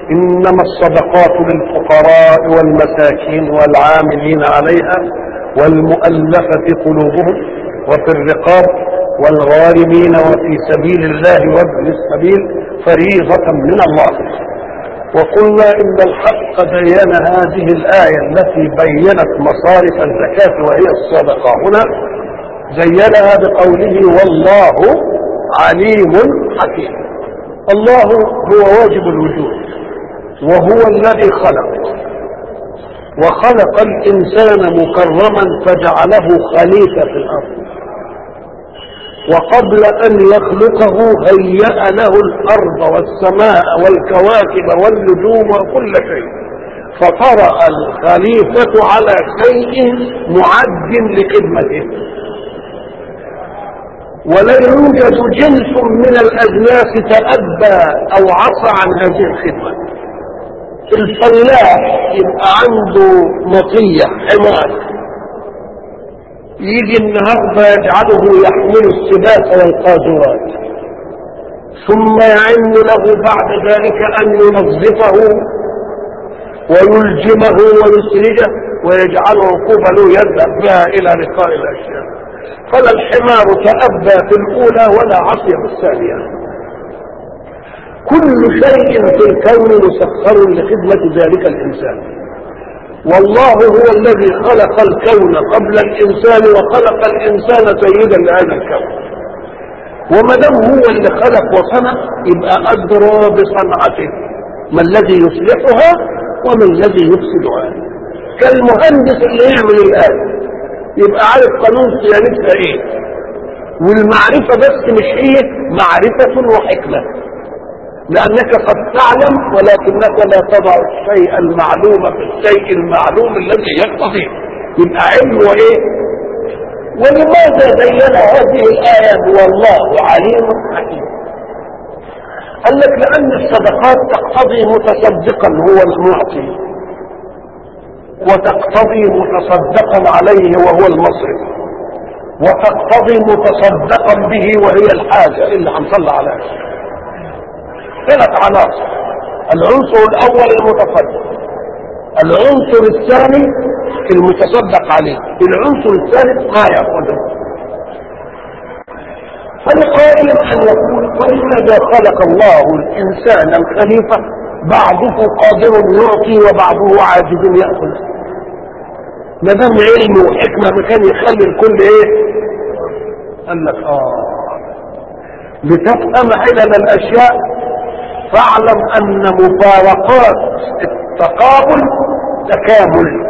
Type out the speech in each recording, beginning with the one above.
إنما الصدقات للفقراء والمساكين والعاملين عليها والمؤلفة قلوبهم وفي الرقاب والغارمين وفي سبيل الله وابن السبيل فريضة من الله وقلنا إن الحق بين هذه الآية التي بينت مصارف الزكاة وهي الصدقة هنا زينها بقوله والله عليم حكيم الله هو واجب الوجود وهو الذي خلق وخلق الإنسان مكرما فجعله خليفة في الأرض وقبل أن يخلقه هيأ له الأرض والسماء والكواكب والنجوم وكل شيء فطرأ الخليفة على شيء معد لخدمته ولا يوجد جنس من الأجناس تأبى أو عصى عن هذه الخدمة الفلاح يبقى عنده مطية حمار يجي النهارده يجعله يحمل السباق والقاذورات ثم يعن له بعد ذلك ان ينظفه ويلجمه ويسرجه ويجعله قبله يذهب بها الى لقاء الاشياء فلا الحمار تأبى في الاولى ولا عصي في الثانيه كل شيء في الكون مسخر لخدمه ذلك الانسان والله هو الذي خلق الكون قبل الانسان وخلق الانسان سيدا لهذا الكون وما دام هو اللي خلق وصنع يبقى ادرى بصنعته ما الذي يصلحها وما الذي يفسدها كالمهندس اللي يعمل الآلة يبقى عارف قانون صيانتها ايه والمعرفة بس مش هي معرفة وحكمة لأنك قد تعلم ولكنك لا تضع الشيء المعلوم في الشيء المعلوم الذي يقتضي يبقى علم وإيه؟ ولماذا بين هذه الآية والله عليم حكيم؟ قال لك لأن الصدقات تقتضي متصدقا هو المعطي وتقتضي متصدقا عليه وهو المصرف وتقتضي متصدقا به وهي الحاجة اللي هنصلى عليها ثلاث عناصر العنصر الاول المتصدق العنصر الثاني المتصدق عليه العنصر الثالث ما ياخذه فلقائل ان يقول ولماذا خلق الله الانسان الخليفه بعضه قادر يعطي وبعضه عاجز ياخذ ما دام علم وحكمه ما كان يخلي الكل ايه؟ قال لك اه لتفهم علل الاشياء فاعلم ان مفارقات التقابل تكامل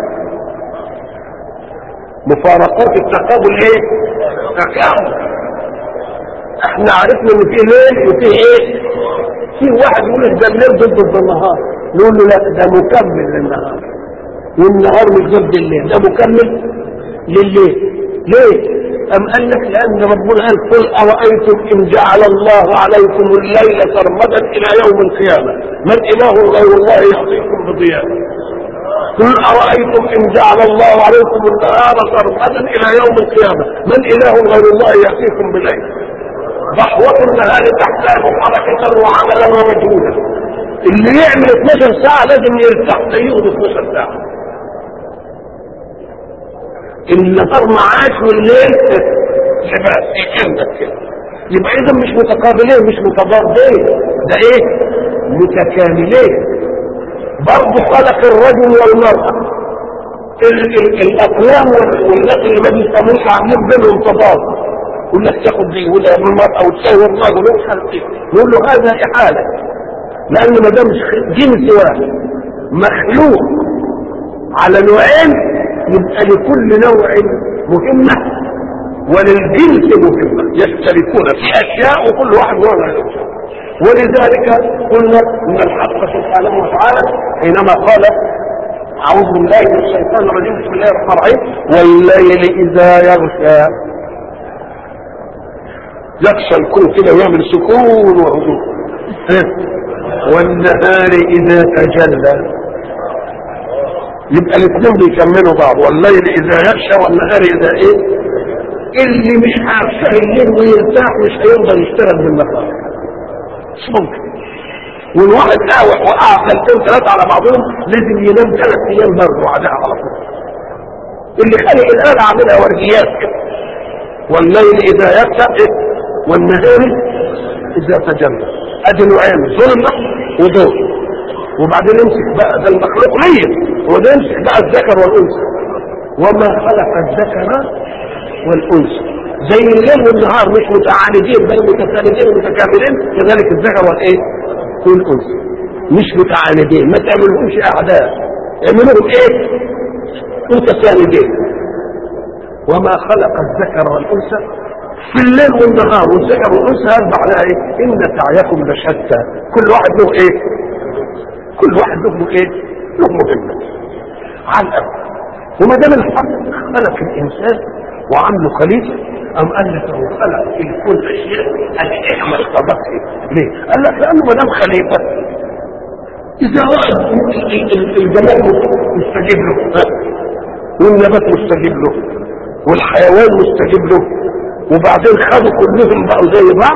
مفارقات التقابل ايه تكامل احنا عرفنا ان في ليل وفي ايه في واحد يقول لك ده الليل ضد النهار نقول له لا ده مكمل للنهار والنهار مش ضد الليل ده مكمل لليل ليه أم قال لك لأن ربنا قال قل أرأيتم إن جعل الله عليكم الليل سرمدا إلى يوم القيامة من إله غير الله يعطيكم بضياء قل أرأيتم إن جعل الله عليكم النهار سرمدا إلى يوم القيامة من إله غير الله يأتيكم بالليل ضحوة النهار تحتاج حركة وعملا ومجهودا اللي يعمل 12 ساعة لازم يرتاح ياخد 12 ساعة النهار معاش والليل لباس يكمل كده يبقى اذا مش متقابلين مش متضادين ده ايه متكاملين برضه خلق الرجل والمرأة ال- ال- الاقلام والناس اللي ما بيفهموش عاملين بينهم تضاد يقول لك تاخد دي وده من المرأة وتساوي الرجل ومش عارف ايه نقول له هذا احالة لان ما دام جنس واحد مخلوق على نوعين يبقى لكل نوع مهمة وللجنس مهمة يشتركون في أشياء وكل واحد نوع من الأشياء ولذلك قلنا أن الحق سبحانه وتعالى حينما قال أعوذ بالله من الشيطان الرجيم بسم الله الرحمن الرحيم والليل إذا يغشى يغشى الكون كده ويعمل سكون وهدوء والنهار إذا تجلى يبقى الاثنين بيكملوا بعض والليل اذا يغشى والنهار اذا ايه اللي مش عارفه الليل ويرتاح مش هيقدر يشتغل بالنهار مش ممكن والواحد قاوح وقع سنتين ثلاثه على بعضهم لازم ينام ثلاث ايام برضه بعدها على طول اللي خلق الاله عاملها ورديات كده والليل اذا يبدا والنهار اذا تجلى ادي نوعين ظلمه وضوء وبعدين يمسك بقى ده المخلوق ميت وده يمسك بقى الذكر والانثى وما خلق الذكر والانثى زي الليل والنهار مش متعاندين بل متساندين ومتكاملين كذلك الذكر والايه؟ والانثى مش متعاندين ما تعملهمش اعداء اعملوهم ايه؟ متساندين وما خلق الذكر والانثى في الليل والنهار والذكر والانثى هذا معناها ايه؟ ان سعيكم لشتى كل واحد له ايه؟ كل واحد له ايه؟ له مهمه على الأول وما دام الحق خلق الانسان وعامله خليفه ام قال لك هو خلق في الكون اشياء الحكمه اقتضته ليه؟ قال لك لانه ما دام خليفه اذا واحد الجمال مستجيب له والنبات مستجيب له والحيوان مستجيب له وبعدين خدوا كلهم بقوا زي بعض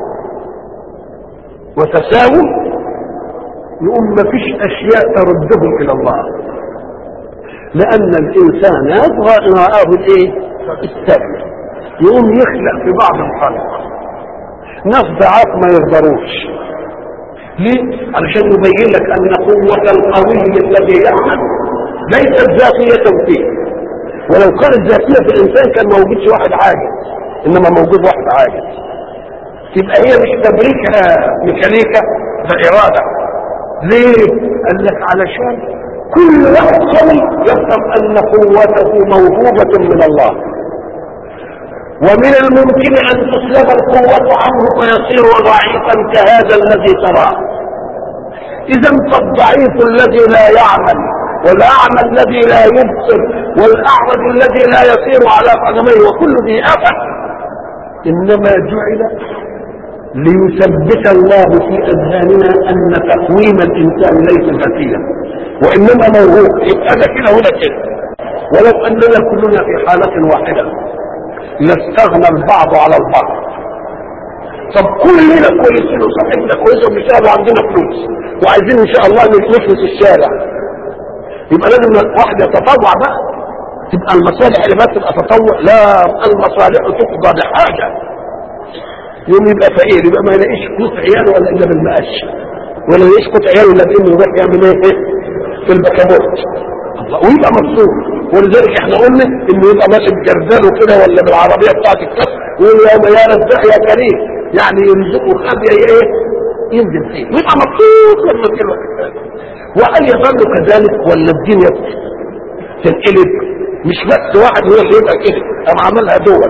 وتساووا يقوم ما فيش اشياء تردهم الى الله لان الانسان يطغى ان راه الايه السبب يقوم يخلق في بعض الخلق ناس ضعاف ما يقدروش ليه علشان يبين لك ان قوه القوي الذي يعمل ليست ذاتيه فيه ولو كانت ذاتيه في الانسان كان ما وجدش واحد عاجز انما موجود واحد عاجز تبقى هي مش تبريكها ميكانيكا ده اراده ليه؟ قال لك علشان كل واحد قوي يفهم ان قوته موهوبة من الله ومن الممكن ان تسلب القوة عنه ويصير ضعيفا كهذا الذي تراه اذا فالضعيف الذي لا يعمل والاعمى الذي لا يبصر والاعرج الذي لا يسير على قدميه وكل ذي افه انما جعل ليثبت الله في اذهاننا ان تقويم الانسان ليس ذاتيا وانما موهوب يبقى ده كده ولا كده ولو اننا كلنا في حاله واحده لاستغنى البعض على البعض طب كلنا كويسين وصحتنا كويسه وبنشتغل وعندنا فلوس وعايزين ان شاء الله نفلس الشارع يبقى لازم واحد يتطوع بقى تبقى المصالح اللي ما تبقى تطوع لا المصالح تقضى لحاجه يوم يبقى فقير يبقى ما يلاقيش قوت عياله ولا الا بالمقاش ولا يلاقيش قوت عياله الا بانه يروح يعمل ايه في البكابوت الله ويبقى مبسوط ولذلك احنا قلنا انه يبقى ماشي بجردله كده ولا بالعربيه بتاعت الكف ويقول يا يا رزاق يا كريم يعني يرزقه خبيه ايه ينزل فيه ويبقى مبسوط لما الكلمه وهل يظل كذلك ولا الدنيا تنقلب مش بس واحد هو اللي يبقى كده قام عملها دول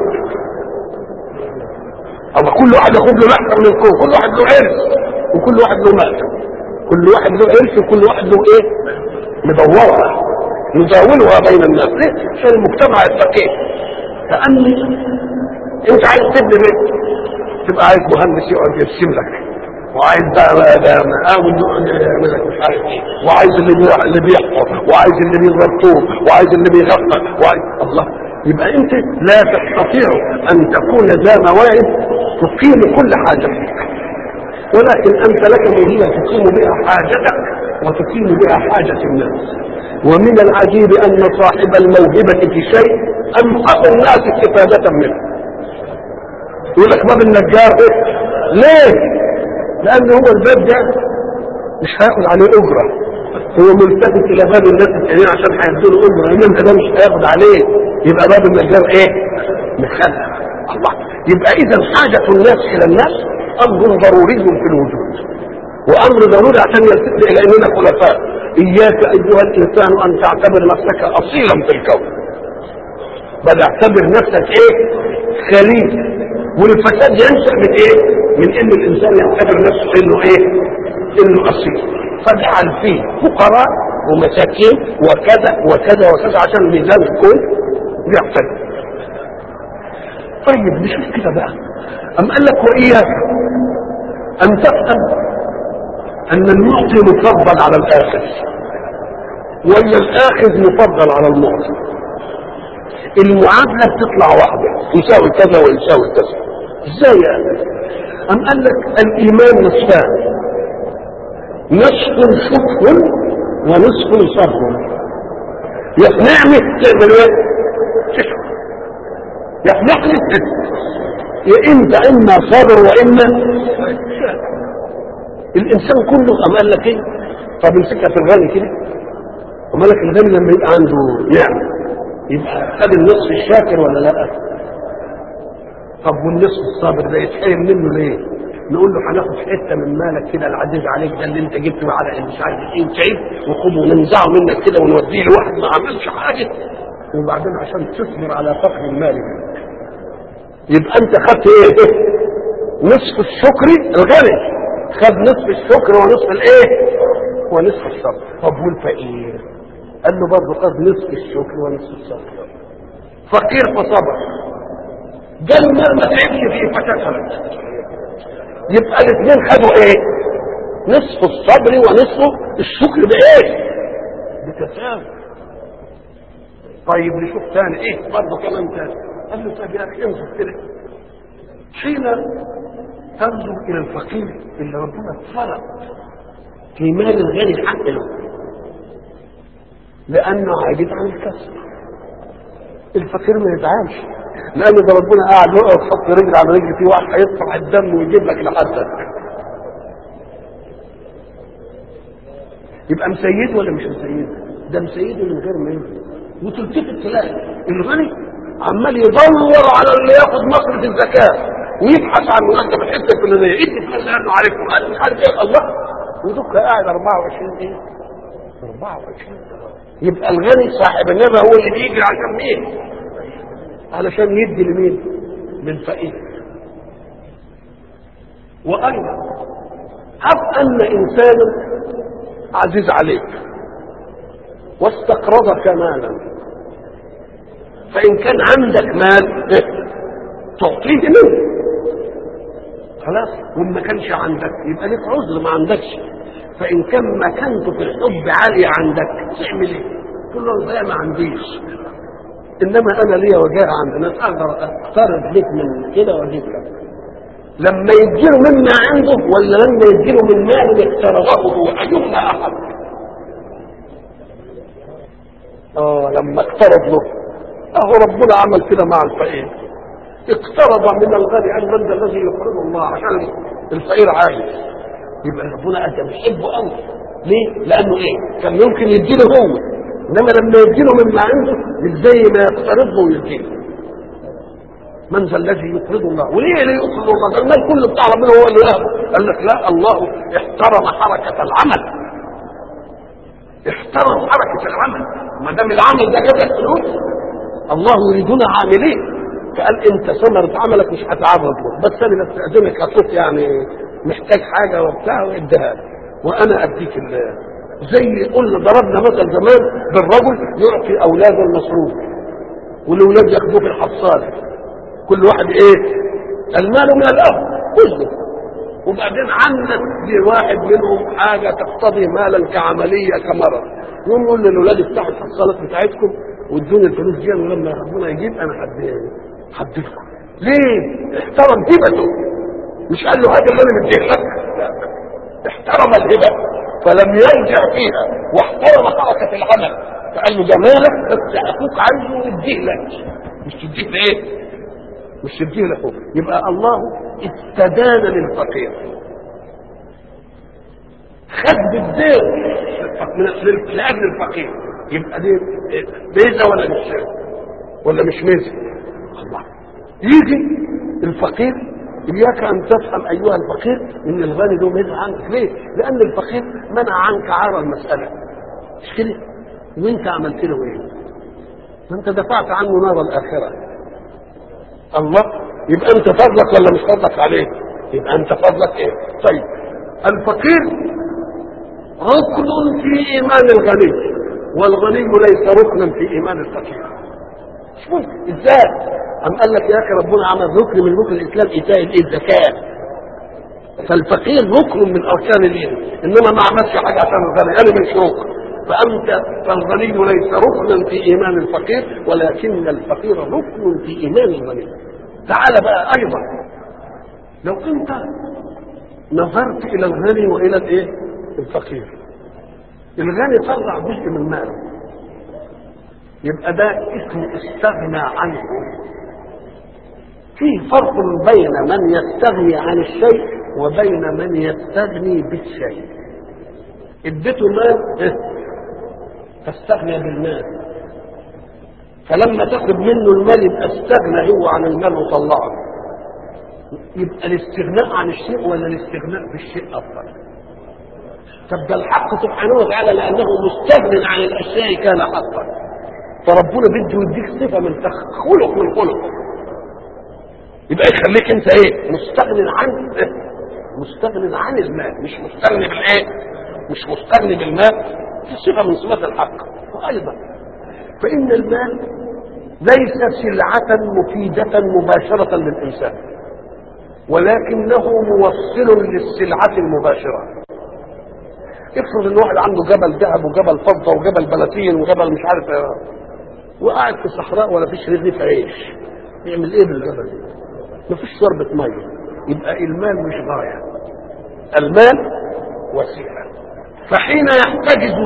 اما كل واحد ياخد له لحظه من الكون كل واحد له عرس وكل واحد له مال كل واحد له عرس وكل واحد له ايه مدورها نداولها بين الناس ليه عشان المجتمع الفقير لان انت عايز تبني بيت تبقى عايز مهندس يقعد يرسم لك وعايز بقى ده مقاول يقعد يعمل لك مش عارف ايه وعايز اللي بيروح اللي بيحفر وعايز اللي بيضرب طوب وعايز اللي بيغفل وعايز الله يبقى انت لا تستطيع ان تكون ذا موارد تقيم كل حاجة فيك ولكن انت لك مهمة تقيم بها حاجتك وتقيم بها حاجة الناس ومن العجيب ان صاحب الموهبة في شيء انقص الناس استفادة منه يقول لك باب النجار ايه ليه لان هو الباب ده مش هياخد عليه اجره هو ملتفت الى باب الناس التانيين عشان هيدوا له اجره انما ده مش هياخد عليه يبقى باب النجار ايه مخلف الله يبقى اذا حاجة الناس الى الناس امر ضروري في الوجود وامر ضروري عشان يلتفت الى اننا خلفاء اياك ايها الانسان ان تعتبر نفسك اصيلا في الكون بل اعتبر نفسك ايه خليفه والفساد ينشا من ايه من ان الانسان يعتبر نفسه انه ايه انه اصيل فاجعل فيه فقراء ومساكين وكذا وكذا وكذا عشان ميزان الكون يعتدل طيب نشوف كده بقى أم قال لك وإياك أن تفهم أن المعطي مفضل على الآخذ وأن الآخذ مفضل على المعطي المعادلة بتطلع واحدة يساوي كذا ويساوي كذا ازاي يعني أم قال لك الإيمان نصفان نصف شكر ونصف صبر يقنعني تعمل ايه؟ تشكر يقنعني يا انت اما صابر واما شاكر الانسان كله قام قال لك ايه؟ طب امسكها في الغني كده قام قال لك الغني لما يبقى عنده نعمه يبقى خد النصف الشاكر ولا لا؟ طب والنصف الصابر ده يتحرم منه ليه؟ نقول له هناخد حته من مالك كده العزيز عليك ده اللي انت جبته على مش عارف ايه وتعيب وخده وننزعه منك كده ونوديه لواحد ما عملش حاجه وبعدين عشان تصبر على فقر المال منك يبقى انت خدت ايه؟ نصف الشكر الغني خد نصف الشكر ونصف الايه؟ ونصف الصبر طب والفقير؟ قال له برضه خد نصف الشكر ونصف الصبر فقير فصبر ده المال ما تعبش فيه فكسرت يبقى الاثنين خدوا ايه نصف الصبر ونصف الشكر بايه بتساوي طيب نشوف ثاني ايه برضه كمان ثاني قال له طيب يا اخي انظر كده حين تنظر الى الفقير اللي ربنا فرض في مال الغني حق له لانه عاجز عن الكسب الفقير ما يزعلش لان ده ربنا قاعد يقعد يحط رجل على رجل في واحد هيطلع الدم ويجيب لك لحدك يبقى مسيد ولا مش مسيد ده مسيد من غير ما يدري وتلتفت تلاقي الغني عمال يدور على اللي ياخد مصرف الزكاه ويبحث عن مرتب الحته الفلانيه ادي فلان لانه عارفه قال مش عارف ايه الله ودك قاعد 24 ايه 24 يبقى الغني صاحب النبي هو اللي بيجري عشان مين علشان يدي لمين للفقير وايضا هب ان انسانا عزيز عليك واستقرضك مالا فان كان عندك مال تعطيه منه خلاص وان ما كانش عندك يبقى لك عذر ما عندكش فان كان مكانته في الحب عاليه عندك تعمل ايه؟ تقول له لا ما عنديش انما انا ليا وجاه عند الناس اقدر اقترض لك من كده واجيب لك لما يديله مما عنده ولا لما يديله من مال اقترضه هو ايهما احد اه لما اقترض له اهو ربنا عمل كده مع الفقير اقترض من الغني عن من الذي يقرض الله عشان الفقير عايز يبقى ربنا انت بتحبه قوي ليه؟ لانه ايه؟ كان ممكن يديله هو انما لما يديله مما عنده مش زي ما يقترضه ويديله من ذا الذي يقرض الله وليه لا يقرض الله ده المال كله بتاع ربنا هو اللي ياخده قال لك لا الله احترم حركه العمل احترم حركه العمل ما دام العمل ده جاب لك فلوس الله يريدنا عاملين فقال انت ثمرة عملك مش هتعرض له بس انا بستأذنك اشوف يعني محتاج حاجه وبتاع واديها لي. وانا اديك زي قلنا ضربنا مثل زمان بالرجل يعطي اولاده المصروف والاولاد ياخدوه في الحصاله كل واحد ايه المال من الاب كله وبعدين عندك لواحد منهم حاجه تقتضي مالا كعمليه كمرض يقوم يقول للاولاد افتحوا الحصالات بتاعتكم وادوني الفلوس دي ولما ربنا يجيب انا هديكم ليه؟ احترم هبته مش قال له هذا اللي انا مديه لك لا احترم الهبه فلم يرجع فيها واحترم حركه العمل فقال له جمالك بس اخوك عنده يديه لك مش تديه لايه؟ مش تديه لاخوك يبقى الله استدان للفقير خد بالدين من لاجل الفقير يبقى دي ميزه ولا مش ولا مش ميزه الله يجي الفقير إياك أن تفهم أيها الفقير إن الغني له ميزة عنك ليه؟ لأن الفقير منع عنك عار المسألة مش كده؟ وأنت عملت له إيه؟ ما أنت دفعت عنه نار الآخرة الله يبقى أنت فضلك ولا مش فضلك عليه؟ يبقى أنت فضلك إيه؟ طيب الفقير ركن في إيمان الغني والغني ليس ركنا في إيمان الفقير مش ممكن ازاي؟ أم قال لك يا أخي ربنا عمل ركن من ركن الإسلام إيتاء الزكاة فالفقير ركن من أركان الدين إنما ما عملش حاجة عشان الغني أنا من شروق فأنت فالغني ليس ركنا في إيمان الفقير ولكن الفقير ركن في إيمان الغني تعال بقى أيضا لو أنت نظرت إلى الغني وإلى الإيه؟ الفقير الغني طلع جزء من ماله يبقى ده اسمه استغنى عنه في فرق بين من يستغني عن الشيء وبين من يستغني بالشيء اديته مال فاستغنى بالمال فلما تاخد منه المال يبقى استغنى هو عن المال وطلعه يبقى الاستغناء عن الشيء ولا الاستغناء بالشيء افضل طب ده الحق سبحانه وتعالى لانه مستغن عن الاشياء كان حقا فربنا بده يديك صفه من خلق من خلق يبقى يخليك انت ايه مستغن عن إيه؟ مستغن عن المال مش مستغني بالايه مش مستغني بالمال دي صفه من صفات الحق وايضا فان المال ليس سلعه مفيده مباشره للانسان ولكنه موصل للسلعه المباشره افرض ان واحد عنده جبل ذهب وجبل فضه وجبل بلاتين وجبل مش عارف ايه وقاعد في الصحراء ولا فيش رغيف عيش يعمل ايه بالجبل ده؟ مفيش شربة ميه يبقى المال مش غاية المال وسيلة فحين يحتجز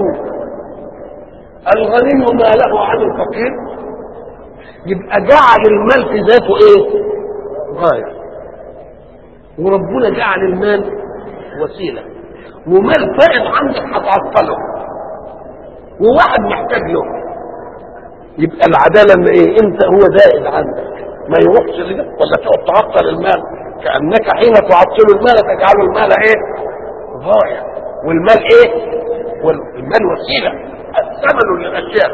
الغني ماله عن الفقير يبقى جعل المال في ذاته ايه غاية وربنا جعل المال وسيلة ومال فائض عندك هتعطله وواحد محتاج له يبقى العدالة ان ايه انت هو زائد عندك ما يروحش لده ولا تقعد تعطل المال كانك حين تعطل المال تجعل المال ايه ضايع والمال ايه والمال وسيله الثمن للاشياء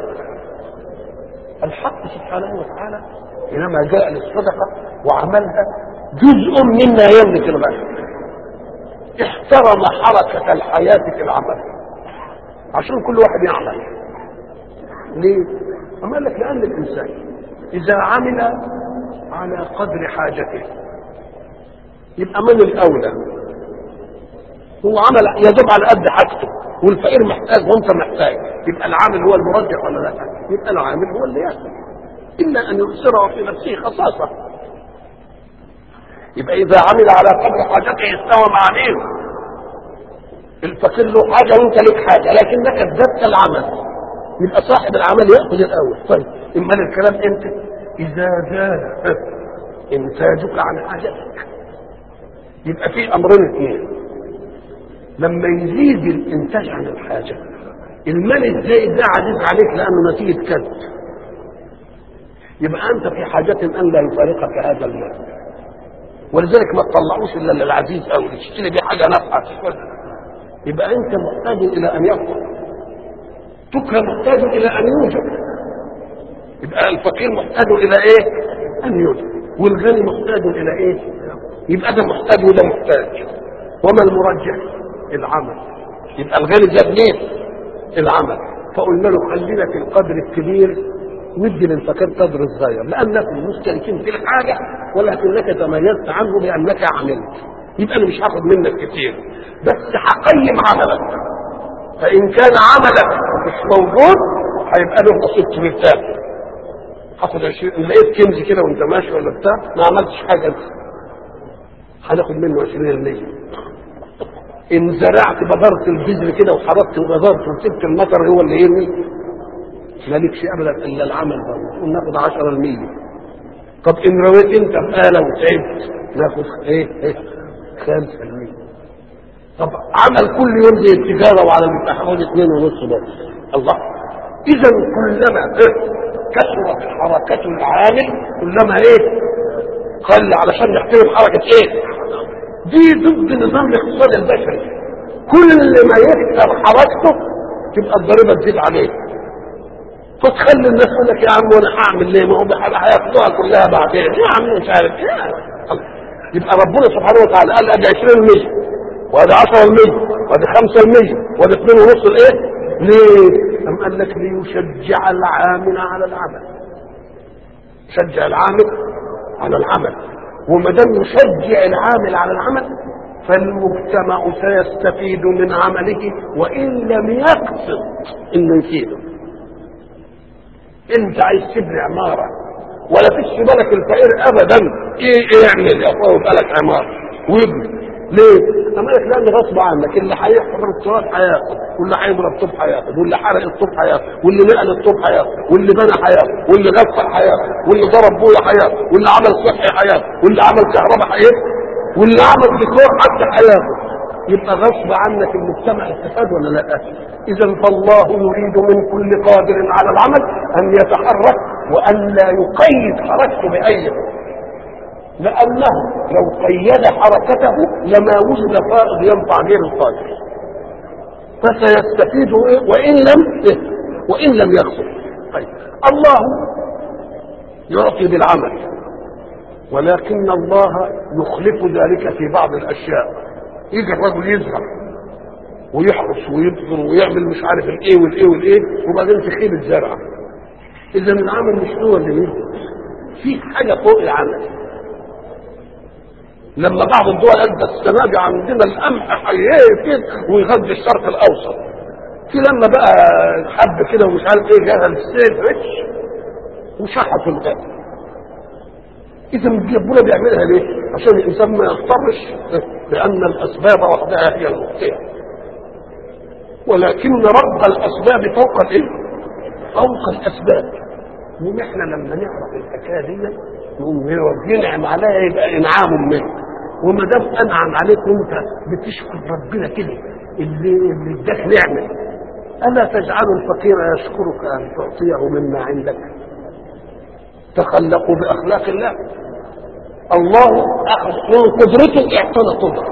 الحق سبحانه وتعالى حينما جاء للصدقه وعملها جزء مما يملك الغني احترم حركه الحياه في العمل عشان كل واحد يعمل ليه؟ أما قال لك لأن الإنسان إذا عمل على قدر حاجته يبقى من الاولى هو عمل يا دوب على قد حاجته والفقير محتاج وانت محتاج يبقى العامل هو المرجح ولا لا يبقى العامل هو اللي ياخذ الا ان يؤثره في نفسه خصاصه يبقى اذا عمل على قدر حاجته استوى مع مين الفقير له حاجه وانت لك حاجه لكنك ازددت العمل يبقى صاحب العمل ياخذ الاول طيب اما الكلام امتى اذا زاد انتاجك عن حاجتك يبقى في امرين اثنين لما يزيد الانتاج عن الحاجه المال الزائد ده عزيز عليك لانه نتيجه كد يبقى انت في حاجه ان لا يفارقك هذا المال ولذلك ما تطلعوش الا للعزيز قوي تشتري بيه حاجه نافعه يبقى انت محتاج الى ان يفضل تكره محتاج الى ان يوجد يبقى الفقير محتاج الى ايه ان يوجد والغني محتاج الى ايه يبقى ده محتاج وده محتاج وما المرجح العمل يبقى الغني جاب مين العمل فقلنا له خلينا في القدر الكبير ندي للفقير قدر الصغير لانكم مشتركين في الحاجه ولكنك تميزت عنه بانك عملت يبقى انا مش هاخد منك كتير بس هقيم عملك فان كان عملك مش موجود هيبقى له نصيب كبير تاني هاخد 20 لقيت كنز كده وانت ماشي ولا بتاع ما عملتش حاجه انت هناخد منه 20% ان زرعت بذرت البذر كده وحرقت وبذرت وسبت المطر هو اللي يرمي مالكش ابدا الا العمل برضه تقول ناخد 10% طب ان رويت انت بآلة وتعبت ناخد ايه ايه 5% طب عمل كل يوم زي التجاره وعلى بيبقى حوالي 2.5 بس الله اذا كلما إيه؟ كثرت حركة العامل كلما ايه قل علشان نحترم حركة ايه دي ضد نظام الاقتصاد البشري كل ما يكثر حركته تبقى الضريبة تزيد عليه فتخلي الناس يقول لك يا عم وانا هعمل ليه ما هم هياخدوها كلها بعدين يا عم مش عارف يبقى ربنا سبحانه وتعالى قال ادي 20% وادي 10% وادي 5% وادي 2.5 الايه؟ ليه؟ أم قال لك ليشجع العامل على العمل شجع العامل على العمل وما دام يشجع العامل على العمل فالمجتمع سيستفيد من عمله وان لم يقصد انه يفيده انت عايز تبني عماره ولا فيش في بالك الفقير ابدا ايه ايه يعمل يا اخويا بالك عماره وابني ليه؟ مالك لان غصب عنك اللي هيحفر التراب هياخد واللي هيضرب طوب هياخد واللي حرق الطوب هياخد واللي نقل الطوب هياخد واللي بنى هياخد واللي غفل هياخد واللي ضرب بويا هياخد واللي عمل صحي هياخد واللي عمل كهرباء هياخد واللي عمل ديكور حتى هياخد يبقى غصب عنك المجتمع استفاد ولا لا؟ اذا فالله يريد من كل قادر على العمل ان يتحرك وان لا يقيد حركته باي لانه لو قيد حركته لما وجد فائض ينفع غير القادر فسيستفيد إيه؟ وان لم إيه؟ وان لم يخسر طيب الله يعطي بالعمل ولكن الله يخلف ذلك في بعض الاشياء يجي الرجل يزرع ويحرس ويبذر ويعمل مش عارف الايه والايه والايه وبعدين تخيل الزرع اذا العمل مش هو اللي يبذر في حاجه فوق العمل لما بعض الدول قالت السنه دي عندنا القمح هيفيد ويغذي الشرق الاوسط في لما بقى حب كده ومش عارف ايه جهل السيف ريتش وشحط في الغد اذا ربنا بيعملها ليه؟ عشان الانسان ما يضطرش لان الاسباب وحدها هي المخطئه ولكن رب الاسباب فوق الايه؟ فوق الاسباب يقوم احنا لما نعرف الحكايه دي نقوم هو ينعم عليها يبقى انعام منه وما دام انعم عليك وانت بتشكر ربنا كده اللي اللي اداك نعمه الا تجعل الفقير يشكرك ان تعطيه مما عندك تخلقوا باخلاق الله الله اخذ من قدرته اعطانا قدره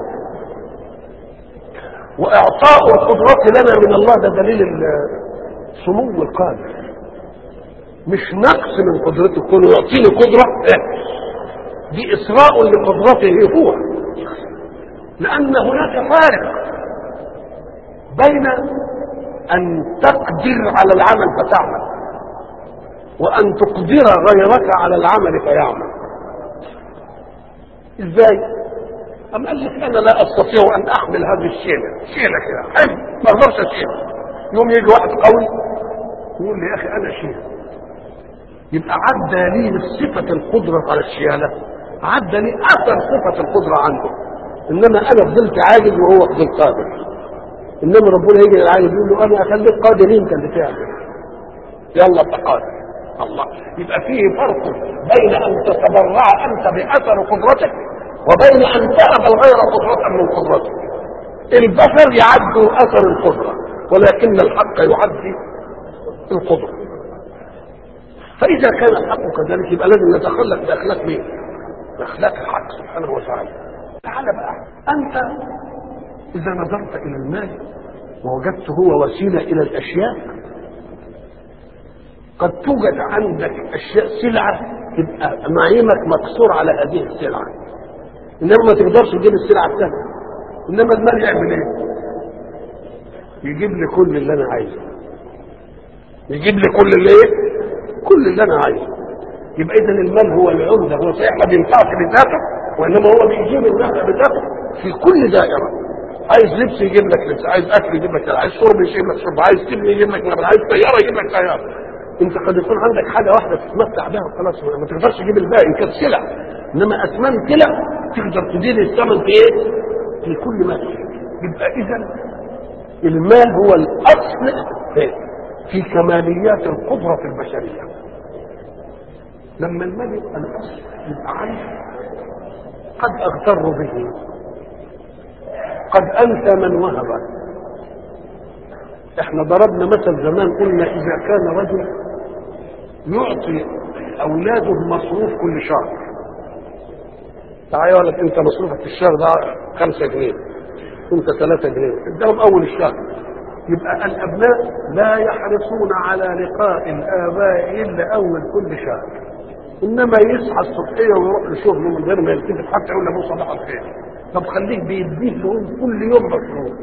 واعطاء القدرات لنا من الله ده دليل سمو القادر مش نقص من قدرته كونه يعطيني قدره دي اسراء لقدرته هو لان هناك فارق بين ان تقدر على العمل فتعمل وان تقدر غيرك على العمل فيعمل ازاي أم قال لك انا لا استطيع ان احمل هذه الشيله شيله كده حلو ما اقدرش اشيلها يوم يجي واحد قوي يقول لي يا اخي انا شيل يبقى عدى لي صفه القدره على الشياله عدى لي اثر صفه القدره عنده انما انا فضلت عاجز وهو فضل قادر انما ربنا يجي للعاجز يقول له انا اخليك قادر انت اللي تعمل يلا تقادر الله يبقى فيه فرق بين ان تتبرع انت باثر قدرتك وبين ان تهب الغير قدرة من قدرتك البشر يعدوا اثر القدرة ولكن الحق يعدي القدرة فاذا كان الحق كذلك يبقى لازم نتخلق باخلاق مين؟ باخلاق الحق سبحانه وتعالى تعال بقى انت اذا نظرت الى المال ووجدته هو وسيله الى الاشياء قد توجد عندك اشياء سلعه تبقى معيمك مقصور على هذه السلعه انما ما تقدرش تجيب السلعه الثانيه انما المال يعمل ايه؟ يجيب لي كل اللي انا عايزه يجيب لي كل اللي ايه؟ كل اللي انا عايزه يبقى اذا المال هو العمده هو صحيح ما بينفعش بذاته وانما هو بيجيب النفع بذاته في كل دائره عايز لبس يجيب لك لبس عايز اكل يجيب لك عايز شرب يجيب لك شرب عايز تبني يجيب لك نبل عايز طياره يجيب لك طياره انت قد يكون عندك حاجه واحده تتمتع بها وخلاص ما تقدرش تجيب الباقي كانت سلع انما اثمان سلع تقدر تدير الثمن في ايه؟ في كل ما يبقى اذا المال هو الاصل في كماليات القدره في البشريه لما المال يبقى الاصل يبقى عندي قد اغتر به قد انسى من وهب احنا ضربنا مثل زمان قلنا اذا كان رجل يعطي اولاده مصروف كل شهر تعالى يقول لك انت مصروفك في الشهر ده 5 جنيه انت 3 جنيه ادهم اول الشهر يبقى الابناء لا يحرصون على لقاء الاباء الا اول كل شهر انما يصحى الصبحيه ويروح لشغله من غير ما يلتفت حتى يقول لابوه صباح الخير طب خليك بيديه لهم كل يوم مصروف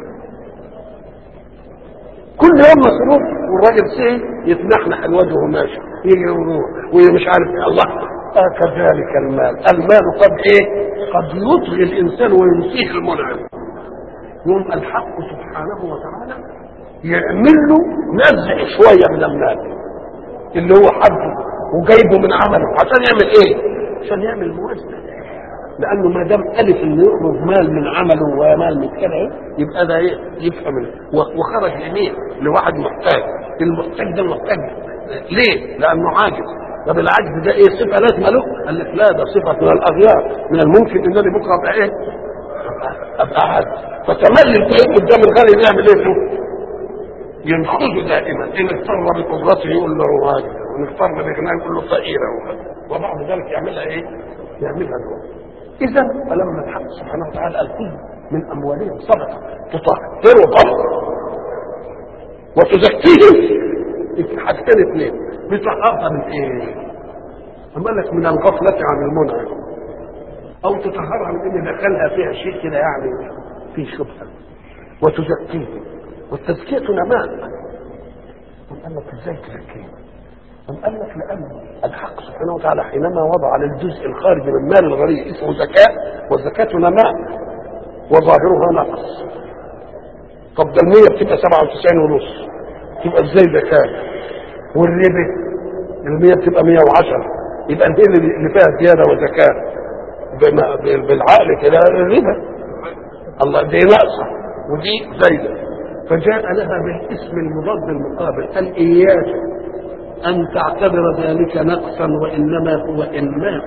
كل يوم مصروف والراجل سي يتنحنح الواد وهو ماشي يجي ويروح ومش عارف ايه الله آه كذلك المال المال قد ايه قد يطغي الانسان وينسيه المنعم يوم الحق سبحانه وتعالى يعمل له نزع شويه من المال اللي هو حبه وجايبه من عمله عشان يعمل ايه عشان يعمل موازنه لانه ما دام الف انه يخرج مال من عمله ومال من كده يبقى ده ايه يفهم وخرج لمين؟ لواحد محتاج المحتاج ده محتاج ليه؟ لانه عاجز طب العجز ده ايه صفه لازمه له؟ قال لك لا ده صفه من الاغيار من الممكن ان انا بكره ابقى ايه؟ ابقى عاجز فتملي الفقير قدام الغني يعمل ايه فيه؟ ينخذه دائما ان اضطر بقدرته يقول له عاجز وان اضطر بغناه يقول له فقيره وبعد ذلك يعملها ايه؟ يعملها له اذا فلما الحق سبحانه وتعالى قال كل من اموالهم صدقه تطهرهم وتزكيهم حاجتين اثنين بتطهرها من ايه؟ اما لك من الغفله عن المنعم او تطهرها من ان دخلها فيها شيء كده يعني في شبهه وتزكيهم والتزكيه نماء قال لك ازاي تزكيهم؟ قال لك لأن الحق سبحانه وتعالى حينما وضع للجزء الخارجي من مال الغني اسمه زكاة والزكاة نماء وظاهرها نقص طب ده المية بتبقى 97 ونص تبقى ازاي زكاة والربا المية بتبقى 110 يبقى ايه اللي فيها زيادة وزكاة بالعقل كده الربا الله دي ناقصة ودي زايدة فجاء لها بالاسم المضاد المقابل قال إياك أن تعتبر ذلك نقصا وإنما هو إنماء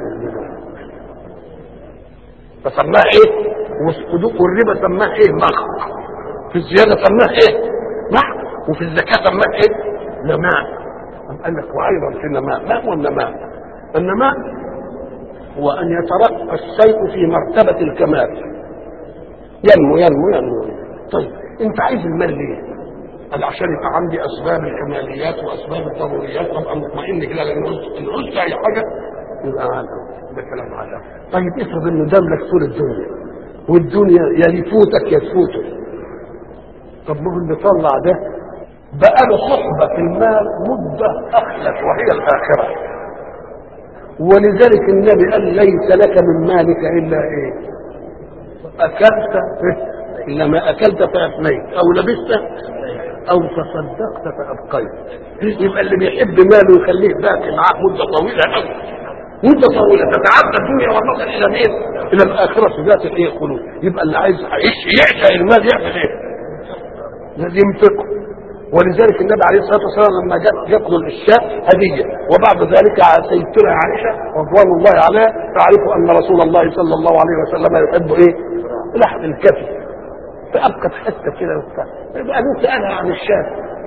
فسماها إيه؟ والربا سماها إيه؟ محق في الزيادة سماها إيه؟ محق وفي الزكاة سماها إيه؟ نماء قال لك وأيضا في النماء ما هو النماء؟ النماء هو أن يترقى الشيء في مرتبة الكمال ينمو ينمو ينمو طيب أنت عايز المال ليه؟ قال عشان يبقى عندي اسباب الكماليات واسباب الضروريات وابقى مطمئن كده لان ان عوزت اي حاجه يبقى عالم ده كلام عالم طيب افرض انه دام لك طول الدنيا والدنيا يا يفوتك يا تفوتك طب ما هو اللي طلع ده بقى له صحبه في المال مده اخلت وهي الاخره ولذلك النبي قال ليس لك من مالك الا ايه اكلت الا ما اكلت فافنيت او لبست او تصدقت فابقيت يبقى اللي بيحب ماله يخليه باقي معاه مده طويله قوي مده طويله تتعدى الدنيا وتصل الى مين؟ الى الاخره ذات الايه خلود يبقى اللي عايز يعيش يعشق المال يعمل ايه؟ لازم ينفقه ولذلك النبي عليه الصلاه والسلام لما جاء يقتل الشاة هديه وبعد ذلك سيدتنا عائشه رضوان الله عليها تعرف ان رسول الله صلى الله عليه وسلم يحب ايه؟ لحم الكتف فابقت حته كده وبتاع يبقى ابوه سالها عن الشاة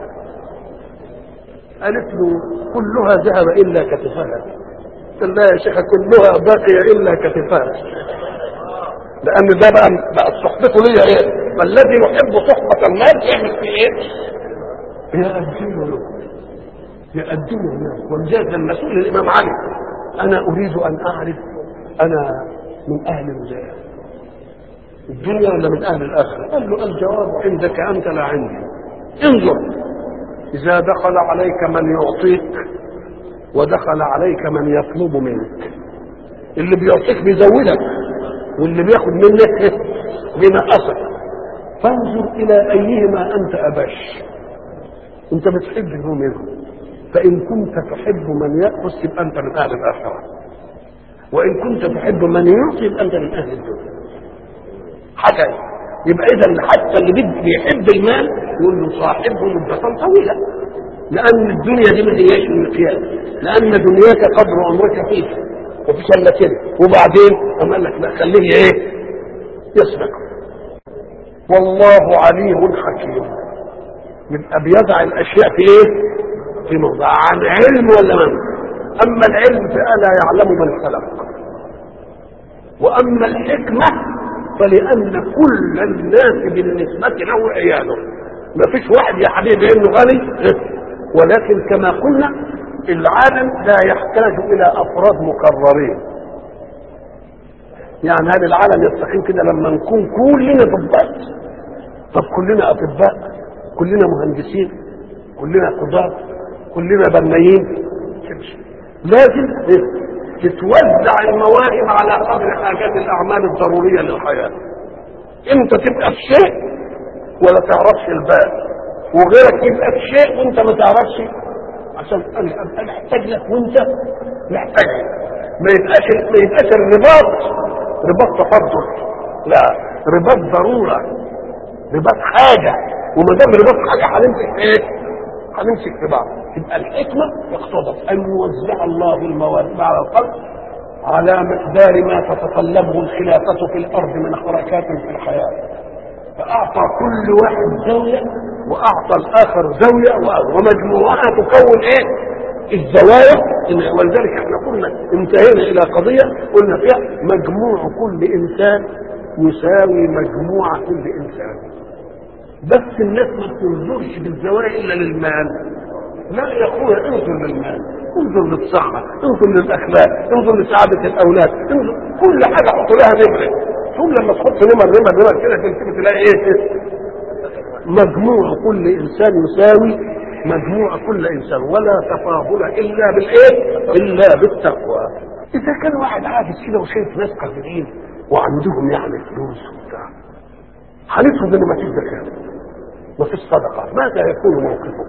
قالت له كلها ذهب الا كتفها قال لا يا شيخ كلها بقي الا كتفها لان ده بقى بقت صحبته ليا ايه فالذي يحب صحبه المال يعمل فيه ايه يقدمه له يقدمه له ولذلك لما سئل الامام علي انا اريد ان اعرف انا من اهل الدنيا ولا من اهل الاخره قال له الجواب عندك انت لا عندي انظر اذا دخل عليك من يعطيك ودخل عليك من يطلب منك اللي بيعطيك بيزودك واللي بياخد منك بينقصك فانظر الى ايهما انت ابش انت بتحب هو منهم فان كنت تحب من ياخذ يبقى انت من اهل الاخره وان كنت تحب من يعطي يبقى انت من اهل الدنيا حاجه يبقى اذا حتى اللي بيحب المال يقول له صاحبه مدة طويلة لأن الدنيا دي ما هياش المقياس لأن دنياك قدر عمرك فيه وفيش إلا كده وبعدين أما قال لك لا خليه إيه؟ يسبق والله عليم حكيم يبقى بيضع الأشياء في إيه؟ في موضع عن علم ولا من؟ أما العلم فألا يعلم من خلق وأما الحكمة فلأن كل الناس بالنسبة له عياله ما فيش واحد يا حبيبي انه غني ولكن كما قلنا العالم لا يحتاج الى افراد مكررين يعني هذا العالم يستقيم كده لما نكون كلنا ضباط طب كلنا اطباء كلنا مهندسين كلنا قضاة كلنا بنايين لازم تتوزع المواهب على قدر حاجات الاعمال الضروريه للحياه انت تبقى في شيء ولا تعرفش الباقي وغيرك يبقى في شيء وانت ما تعرفش عشان انا ابقى محتاج لك وانت محتاج لك ما يبقاش ما يبقاش الرباط رباط تفضل لا رباط ضروره رباط حاجه وما دام رباط حاجه هنمسك في ايه؟ هنمسك في بعض يبقى الحكمه اقتضت ان يوزع الله المواد على الخلق على مقدار ما تتطلبه الخلافه في الارض من حركات في الحياه فاعطى كل واحد زاويه واعطى الاخر زاويه ومجموعها تكون ايه؟ الزوايا ولذلك احنا قلنا انتهينا الى قضيه قلنا فيها مجموع كل انسان يساوي مجموع كل انسان بس الناس ما بتنظرش بالزوايا الا للمال لا يا اخويا انظر للمال انظر للصحة انظر للاخلاق انظر لسعادة الاولاد انظر كل حاجة حط لها نمرة ثم لما تحط نمر نمر نمر كده تلتفت تلاقي ايه مجموع كل انسان يساوي مجموع كل انسان ولا تفاضل الا بالايه الا بالتقوى اذا كان واحد عاجز كده وشايف ناس قادرين وعندهم يعني فلوس وبتاع هنفرض ان ما فيش زكاه ما فيش صدقه ماذا يكون موقفه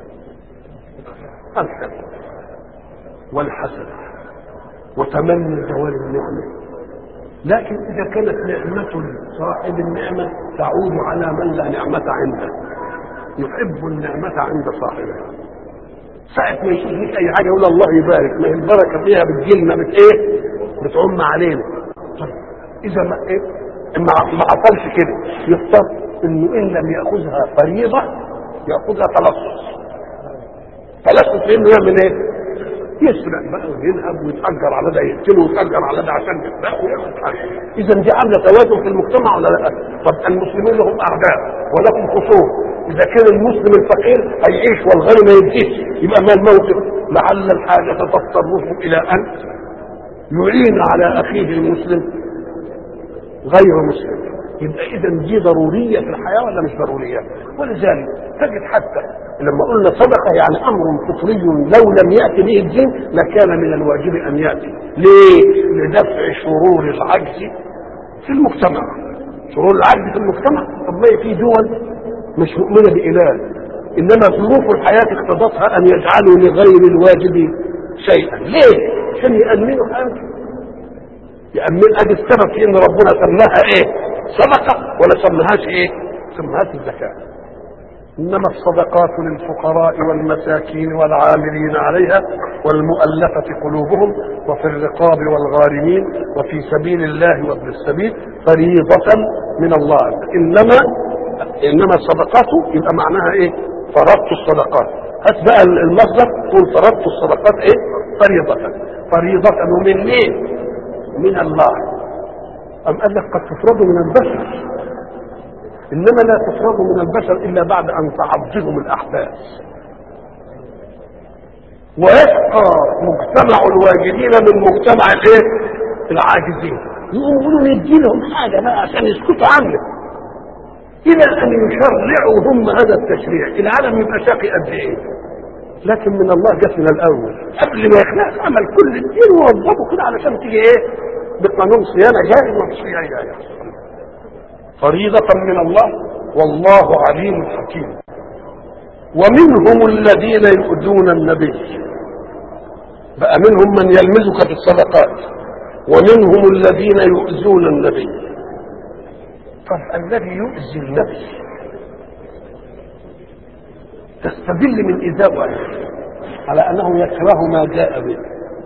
الحسد والحسد وتمني زوال النعمه لكن اذا كانت نعمه صاحب النعمه تعود على من لا نعمه عنده يحب النعمه عند صاحبها ساعة ما يشوف لك أي حاجة يقول الله يبارك ما هي البركة فيها بتجيلنا بت إيه؟ بتعم علينا. طيب إذا ما إيه؟ ما ما حصلش كده يضطر إنه إن لم يأخذها فريضة يأخذها تلصص. تلصص إنه يعمل إيه؟ يسرق بقى وينهب ويتأجر على ده يقتله ويتأجر على ده عشان يسرق ويعمل حاجة. إذا دي عاملة توازن في المجتمع ولا لا؟ طب المسلمين لهم أعداء ولهم خصوم اذا كان المسلم الفقير هيعيش والغني ما يبكيش يبقى ما الموقف لعل الحاجه تضطره الى ان يعين على اخيه المسلم غير مسلم يبقى اذا دي ضروريه في الحياه ولا مش ضروريه ولذلك تجد حتى لما قلنا صدقه يعني امر فطري لو لم ياتي به الدين لكان من الواجب ان ياتي ليه لدفع شرور العجز في المجتمع شرور العجز في المجتمع طب ما في دول مش مؤمنة بإله إنما ظروف الحياة اقتضتها أن يجعلوا لغير الواجب شيئا ليه؟ عشان يأمنوا حاجة يأمن أدي السبب في إن ربنا سماها إيه؟ صدقة ولا سماهاش إيه؟ سماهاش الزكاة إنما الصدقات للفقراء والمساكين والعاملين عليها والمؤلفة قلوبهم وفي الرقاب والغارمين وفي سبيل الله وابن السبيل فريضة من الله إنما انما الصدقات يبقى معناها ايه فرضت الصدقات هات بقى المصدر قول فرضت الصدقات ايه فريضة فريضة ومن مين من الله أم قال لك قد تفرض من البشر إنما لا تفرض من البشر إلا بعد أن تعضهم الأحداث ويبقى مجتمع الواجدين من مجتمع الايه؟ العاجزين يقولوا ندي لهم حاجه بقى عشان يسكتوا عنك الى ان يشرعوا هم هذا التشريع العالم يبقى شقي قد ايه لكن من الله جت من الاول قبل ما يخلق عمل كل الدين ووظفه كده علشان تيجي ايه بقانون صيانه جائز ومش جائز فريضة من الله والله عليم حكيم ومنهم الذين يؤذون النبي بقى منهم من يلمزك في الصدقات ومنهم الذين يؤذون النبي طب الذي يؤذي النبي تستدل من إيذاء واحد على أنه يكره ما جاء به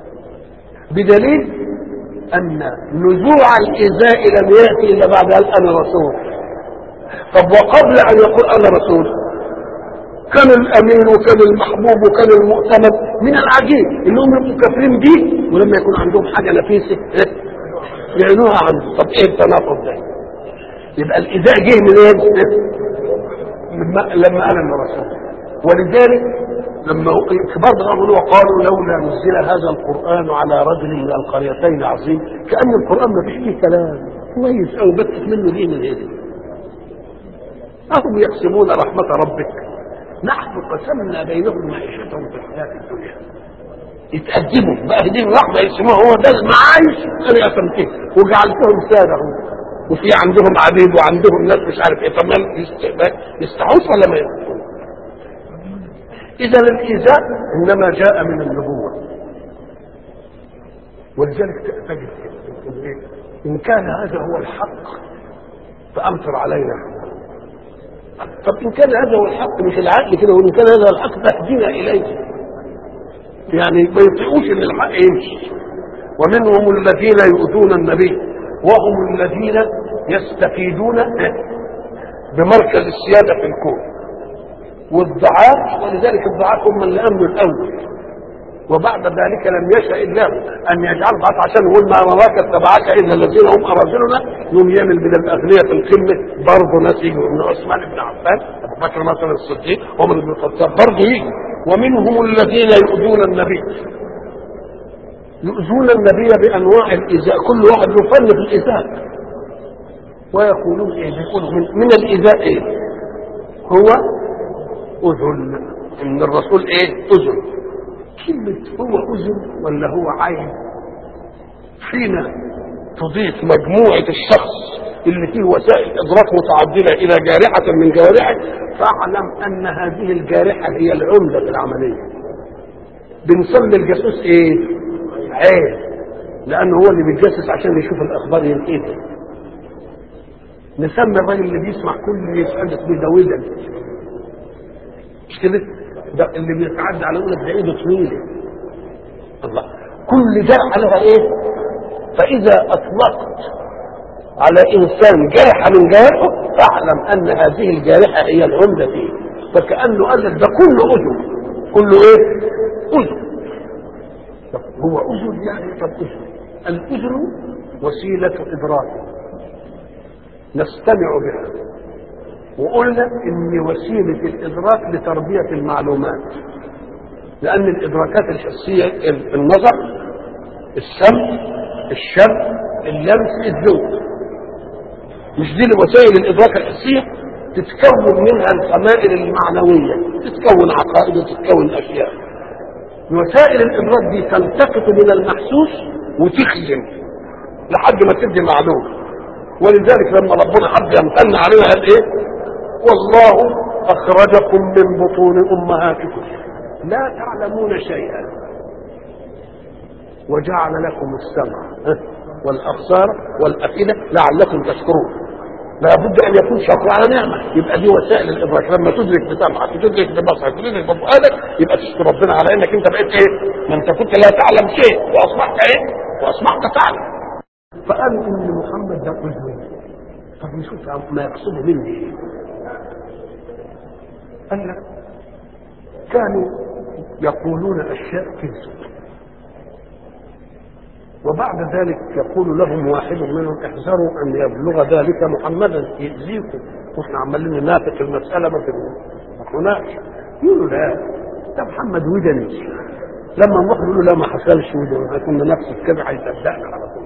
بدليل أن نزوع الإيذاء لم يأتي إلا بعد أن أنا رسول طب وقبل أن يقول أنا رسول كان الأمين وكان المحبوب وكان المؤتمن من العجيب إنهم يبقوا كافرين بيه ولما يكون عندهم حاجة نفيسة يعينوها عنه طب إيه التناقض ده؟ يبقى الإيذاء جه منين؟ لما لما أنا الرسول ولذلك لما كبار الأمر وقالوا لولا نزل هذا القرآن على رجل من القريتين عظيم كأن القرآن ما فيش فيه كلام كويس أو بس منه دين الهدي أهم يقسمون رحمة ربك نحن قسمنا بينهم معيشتهم في الحياة الدنيا يتقدموا بقى دي الرحمة يقسموها هو ده المعايش أنا قسمته وجعلتهم سادة وفي عندهم عبيد وعندهم ناس مش عارف ايه طب يستحوذ ولا ما يستحوذ اذا الايذاء انما جاء من النبوه ولذلك تجد إن كان هذا هو الحق فأمطر علينا طب إن كان هذا هو الحق مش العقل كده وإن كان هذا الحق فاهدنا إليه يعني ما يطيقوش إن الحق يمشي ومنهم الذين يؤذون النبي وهم الذين يستفيدون بمركز السيادة في الكون والضعاف ولذلك الضعاف هم اللي أمنوا الأول وبعد ذلك لم يشاء الله ان يجعل ضعف عشان يقول ما مراك اتبعك الا الذين هم اراذلنا يوم يعمل من الاغنياء في القمه برضه ناس يجوا من عثمان بن عفان ابو بكر مثلا الصديق عمر بن الخطاب برضه يجي ومنهم الذين يؤذون النبي يؤذون النبي بانواع الايذاء كل واحد له فن في الايذاء ويقولون ايه يقولوا من, من الايذاء ايه هو اذن ان الرسول ايه اذن كلمة هو أذن ولا هو عين حين تضيف مجموعة الشخص اللي فيه وسائل إدراك متعددة إلى جارحة من جوارحه فاعلم أن هذه الجارحة هي العمدة في العملية بنسمي الجاسوس إيه؟ عين لأنه هو اللي بيتجسس عشان يشوف الأخبار ينقذها نسمي الراجل اللي بيسمع كل اللي يتحدث به ده ودن مش كده؟ ده اللي بيتعدى على يقول لك ده ايده طويله الله كل ده على ايه فاذا اطلقت على انسان جارحه من جوارحه فاعلم ان هذه الجارحه هي العمده فيه فكانه قال لك ده كله اذن كله ايه اذن طب هو اذن يعني طب اذن الاذن وسيله ادراك نستمع بها وقلنا ان وسيله الادراك لتربيه المعلومات لان الادراكات الحسيه النظر السمع الشم اللمس الذوق مش دي وسائل الادراك الحسيه تتكون منها الخمائل المعنويه تتكون عقائد وتتكون اشياء وسائل الادراك دي تلتقط من المحسوس وتخزن لحد ما تدي معلومه ولذلك لما ربنا حب يمتن علينا قال ايه والله أخرجكم من بطون أمهاتكم لا تعلمون شيئا وجعل لكم السمع والأبصار والأفئدة لعلكم تشكرون لابد أن يكون شكر على نعمة يبقى دي وسائل الإدراك لما تدرك بسمعك تدرك ببصرك تدرك بفؤادك يبقى تشكر ربنا على إنك أنت بقيت إيه؟ ما أنت كنت لا تعلم شيء وأصبحت إيه؟ وأصبحت تعلم فقالوا إن محمد ده أذن طب نشوف ما يقصده مني إيه؟ قال لك كانوا يقولون اشياء كذب وبعد ذلك يقول لهم واحد منهم احذروا ان يبلغ ذلك محمدا يؤذيكم واحنا عمالين ننافق المساله ما تناقش يقولوا لا ده محمد ودني لما نروح نقول له لا ما حصلش ودني كنا نفسك كده هيصدقنا على طول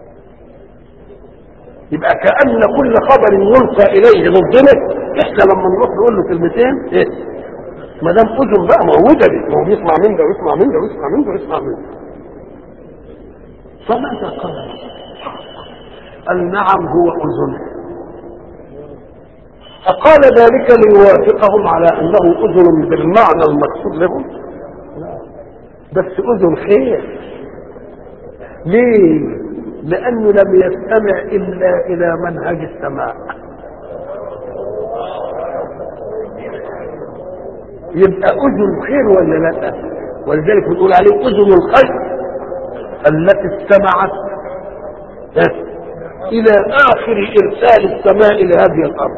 يبقى كأن كل خبر يلقى إليه ضدنا إحنا لما نروح نقول له كلمتين إيه؟ ما دام أذن بقى ما هو ودني ما هو بيسمع من ده ويسمع من ده ويسمع من ده ويسمع من ده فماذا قال؟ قال نعم هو أذن أقال ذلك ليوافقهم على أنه أذن بالمعنى المقصود لهم لا بس أذن خير ليه؟ لأنه لم يستمع إلا إلى منهج السماع يبقى أذن خير ولا لا ولذلك بنقول عليه أذن الخير التي استمعت إلى آخر إرسال السماء لهذه الأرض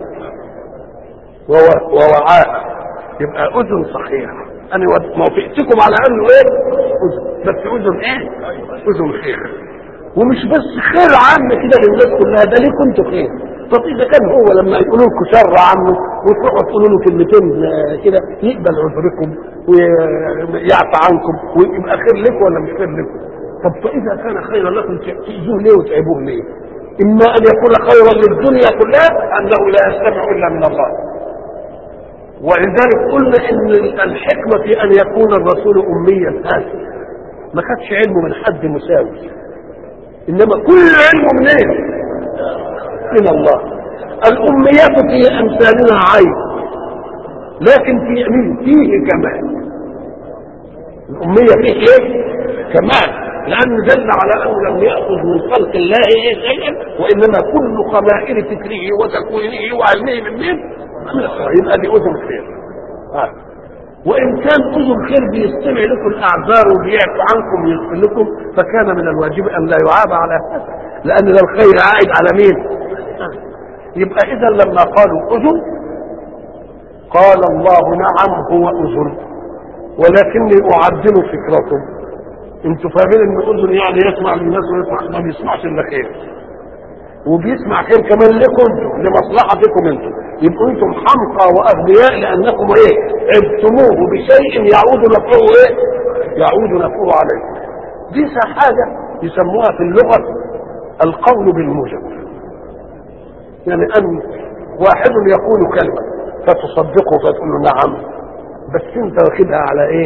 ووعاها يبقى أذن صحيحة أنا موافقتكم على أنه إيه؟ أذن بس أذن إيه؟ أذن خير ومش بس خير عام كده للناس كلها ده ليه كنت خير طب اذا كان هو لما يقولوا لكم شر عنه وتروحوا تقولوا له كلمتين كده يقبل عذركم ويعفى عنكم ويبقى خير لكم ولا مش خير لكم طب فاذا كان خيرا لكم تاذوه ليه وتعبوه ليه؟ اما ان يكون خيرا للدنيا كلها انه لا يستمع الا من الله ولذلك قلنا ان الحكمه في ان يكون الرسول اميا هذا ما خدش علمه من حد مساوي انما كل علم منين من الله الاميات في امثالنا عيب لكن في مين فيه كمال الاميه فيه ايه كمال لأن دل على أنه لم يأخذ من خلق الله شيئا وإنما كل خمائر فكره وتكوينه وعلمه من مين؟ من الله يبقى دي أذن خير آه. وإن كان أذن خير بيستمع لكم الأعذار وبيعفو عنكم ويغفر لكم فكان من الواجب أن لا يعاب على هذا لأن ده الخير عائد على مين؟ يبقى إذا لما قالوا أذن قال الله نعم هو أذن ولكني أعدل فكركم انتوا فاهمين ان اذن يعني يسمع للناس ويسمع ما بيسمعش الا خير وبيسمع خير كمان لكم انتوا لمصلحتكم انتوا يبقوا انتم حمقى واغبياء لانكم ايه عبتموه بشيء يعود نفعه ايه يعود نفعه عليكم دي حاجه يسموها في اللغه القول بالموجب يعني ان واحد يقول كلمه فتصدقه فتقول له نعم بس انت واخدها على ايه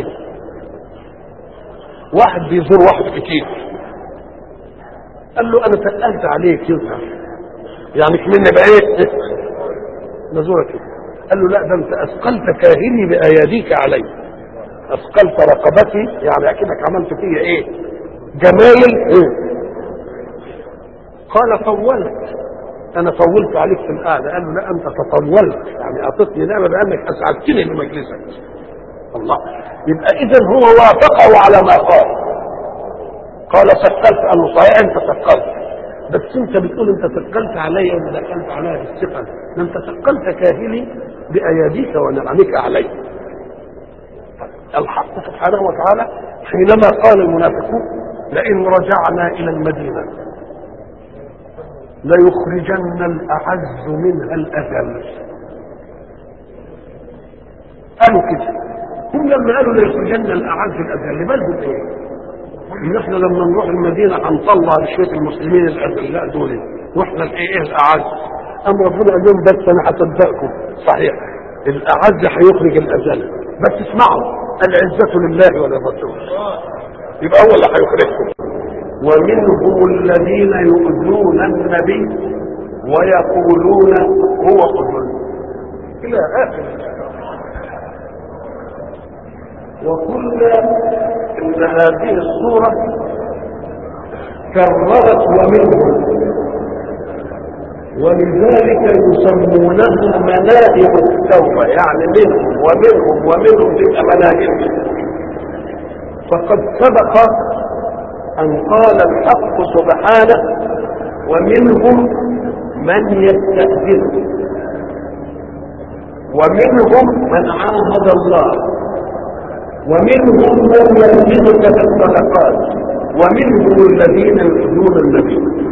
واحد بيزور واحد كتير قال له انا تقلت عليك يظهر يعني كمني بقيت نزورك قال له لا ده انت اثقلت كاهلي باياديك علي اثقلت رقبتي يعني اكنك عملت فيا ايه جمايل إيه؟ قال طولت انا طولت عليك في القعده قال له لا انت تطولت يعني اعطتني نعمه بانك اسعدتني بمجلسك الله يبقى اذا هو وافقه على ما قال قال ثقلت انه صحيح انت ثقلت بس انت بتقول انت ثقلت علي ولا دخلت علي بالثقل ده انت ثقلت كاهلي باياديك ونعمك علي الحق سبحانه وتعالى حينما قال المنافقون لئن رجعنا الى المدينه ليخرجن الاعز منها الاذل قالوا كده هم لما قالوا ليخرجن الاعز الاذل بالهم ايه؟ ان احنا لما نروح المدينه هنطلع لشويه المسلمين الاذلاء دول واحنا الايه ايه الاعز ام ربنا قال لهم بس انا هصدقكم صحيح الاعز هيخرج الاذل بس اسمعوا العزه لله وللرسول يبقى هو اللي هيخرجكم ومنهم الذين يؤذون النبي ويقولون هو اذن الى اخر وقلنا ان هذه الصورة كررت ومنهم ولذلك يسمونها مناهج التوبة يعني منهم ومنهم ومنهم تبقى مناهج فقد سبق أن قال الحق سبحانه ومنهم من يستأذن ومنهم من عاهد الله ومنهم من يلزمك بالصدقات ومنهم الذين يؤذون النبي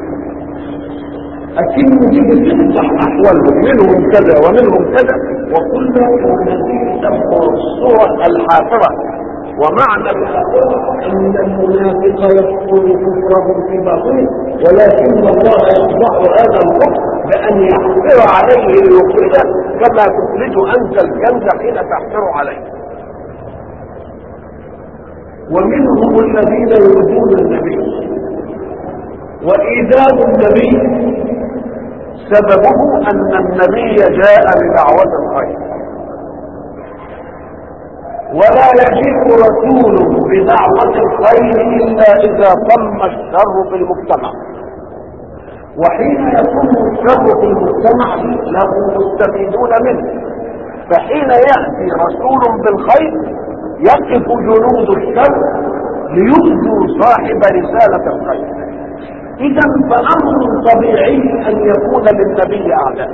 أكن دي بتفتح أحوالهم منهم كذا ومنهم كذا وقلنا إن هذه تسمى الصورة الحافرة ومعنى الحافرة أن المنافق يكفر كفره في باطنه ولكن الله يفضح هذا الكفر بأن يحفر عليه ليخرجه كما تخرج أنت الكنز حين تحفر عليه ومنهم الذين يؤذون النبي وإيذاء النبي سببه أن النبي جاء بدعوة الخير ولا يجيء رسول بدعوة الخير إلا إذا تم الشر في المجتمع وحين يكون الشر في المجتمع له مستفيدون منه فحين يأتي رسول بالخير يقف جنود الشر ليؤذوا صاحب رسالة الخير إذا فأمر طبيعي أن يكون للنبي أعداء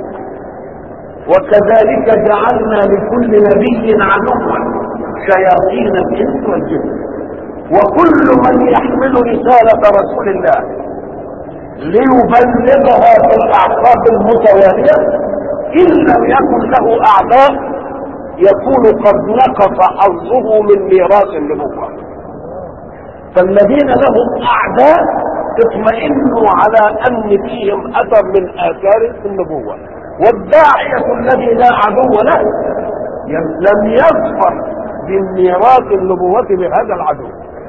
وكذلك جعلنا لكل نبي عدوا شياطين الإنس والجن وكل من يحمل رسالة رسول الله ليبلغها في الأعقاب المتوالية إن لم يكن له أعداء يكون قد نقص حظه من ميراث النبوة فالذين لهم أعداء اطمئنوا على أن فيهم أثر من آثار النبوة والداعية الذي لا عدو له لم يظفر بميراث النبوة بهذا العدو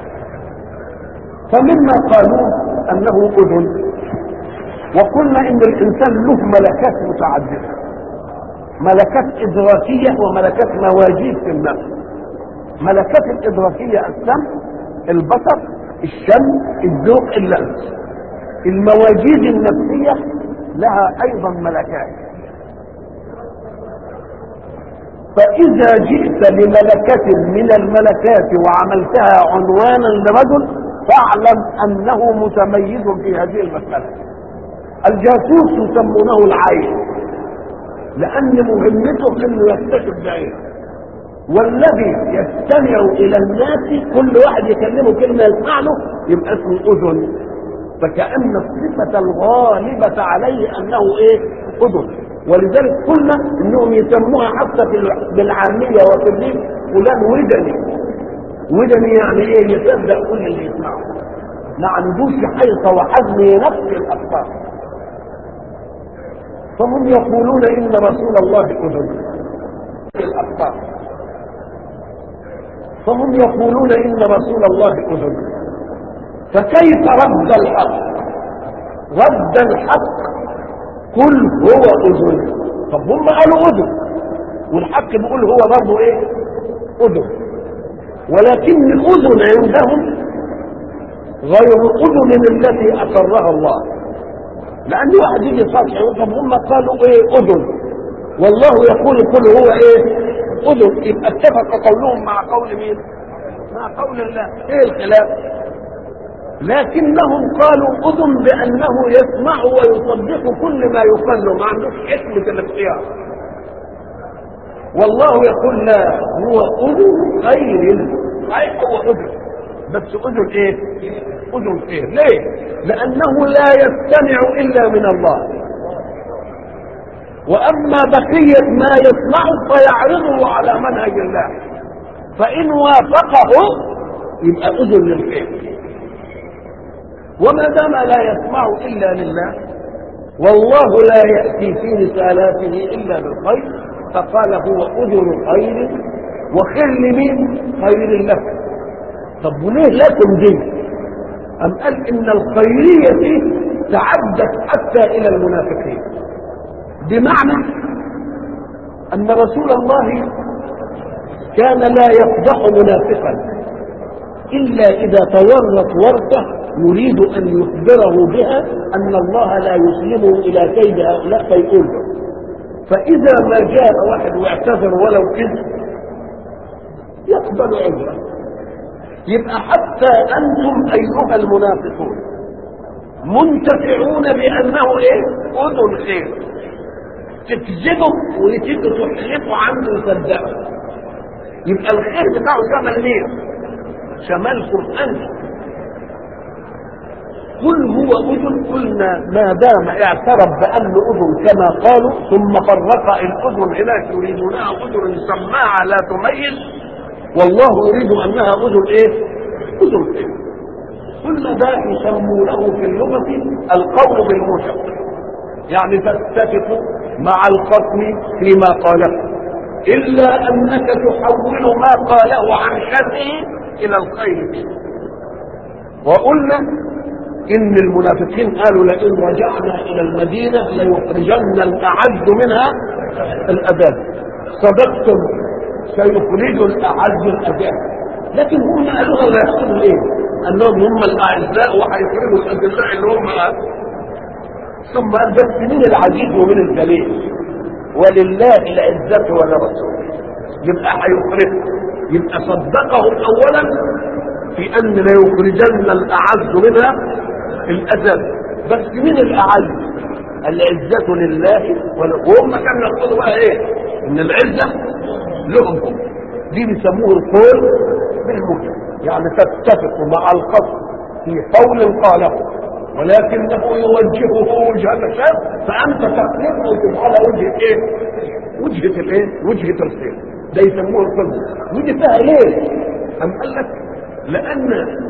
فمما قالوا أنه أذن وقلنا إن الإنسان له ملكات متعددة ملكات إدراكية وملكات مواجيد في النفس ملكات الإدراكية السمع البصر الشم الذوق اللمس المواجيد النفسية لها أيضا ملكات فإذا جئت بملكة من الملكات وعملتها عنوانا لرجل فاعلم أنه متميز في هذه المسألة الجاسوس يسمونه العين لأن مهمته أنه يكتشف بعينه والذي يستمع إلى الناس كل واحد يكلمه كلمة يسمع له يبقى اسمه أذن فكأن الصفة الغالبة عليه أنه إيه أذن ولذلك قلنا انهم يسموها حتى بالعاميه وفي الدين فلان ودني ودني يعني ايه يصدق كل اللي يسمعه ما عندوش حيطه وحزم ينفي الافكار فهم يقولون ان رسول الله اذن الافكار فهم يقولون ان رسول الله اذن فكيف رد الحق رد الحق قل هو اذن طب هم قالوا اذن والحق بيقول هو برضه ايه اذن ولكن الاذن عندهم غير الاذن التي اقرها الله لان واحد يجي سطح يقول طب هم قالوا ايه اذن والله يقول قل هو ايه اذن يبقى اتفق قولهم مع قول مين مع قول الله ايه الخلاف لكنهم قالوا اذن بانه يسمع ويصدق كل ما يقال له ما عندوش حكمه الاختيار والله يقول لا هو اذن خير صحيح هو اذن بس اذن ايه اذن خير ليه لانه لا يستمع الا من الله واما بقيه ما يسمع فيعرضه على منهج الله فان وافقه يبقى اذن للخير وما دام لا يسمع الا لله والله لا ياتي في رسالاته الا بالخير فقال هو اذن خير وخير لمين خير لك طب وليه لكم دي ام قال ان الخيريه دي تعدت حتى الى المنافقين بمعنى ان رسول الله كان لا يفضح منافقا الا اذا تورط ورطه يريد ان يخبره بها ان الله لا يسلمه الى كيد هؤلاء فيقول له فاذا ما جاء واحد واعتذر ولو كذب يقبل عذره يبقى حتى انتم ايها المنافقون منتفعون بانه ايه اذن خير تكذبوا وتيجوا تحلفوا عنه ويصدقوا يبقى الخير بتاعه شمل مين شملكم انتم قل هو اذن قلنا ما دام اعترف بانه اذن كما قالوا ثم فرق الاذن هناك يريدونها اذن سماعه لا تميز والله يريد انها اذن ايه؟ اذن ايه؟ قلنا ده يسمونه في اللغه القول بالمشق يعني تتفق مع الخصم فيما قاله الا انك تحول ما قاله عن شره الى الخير فيه وقلنا ان المنافقين قالوا لئن رجعنا الى المدينه ليخرجن الاعز منها الاذل صدقتم سيخرج الاعز الاذل لكن هم قالوها لا يحصلوا ايه انهم هم الاعزاء وهيخرجوا الاذلاء اللي هم ثم قال بس من العزيز ومن الذليل ولله العزه ولرسوله يبقى هيخرجوا يبقى صدقهم اولا في ان ليخرجن الاعز منها الاذل بس مين الاعز العزة لله وهم كانوا يقولوا بقى ايه ان العزة لهم هم دي بيسموه القول بالموجب يعني تتفق مع القصد في قول قاله ولكنه يوجهه وجهة الشر فانت تقلبه على وجه ايه وجهة الايه وجهة الخير ده يسموه القلب ودي فيها ليه ام قال لك لان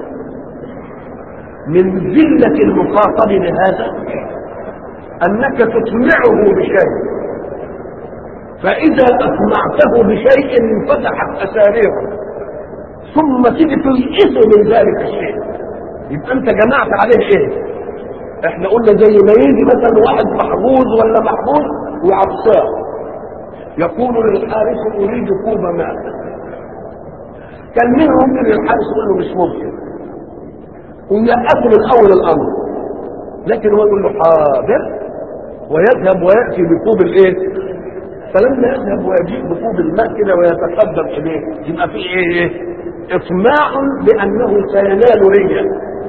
من ذلة المخاطب لهذا أنك تطمعه بشيء فإذا أطمعته بشيء انفتحت أساريره ثم تيجي تيئسه من ذلك الشيء يبقى أنت جمعت عليه إيه؟ إحنا قلنا زي ما يجي مثلا واحد محظوظ ولا محبوس وعطشان يقول للحارس أريد كوب ماء كان مين ممكن الحارس يقول له مش ممكن ويأكل من اول الامر لكن هو يقول له حاضر ويذهب وياتي بكوب الايه فلما يذهب ويجيء بكوب الماء كده ويتقدم اليه يبقى في ايه اطماع بانه سينال ريا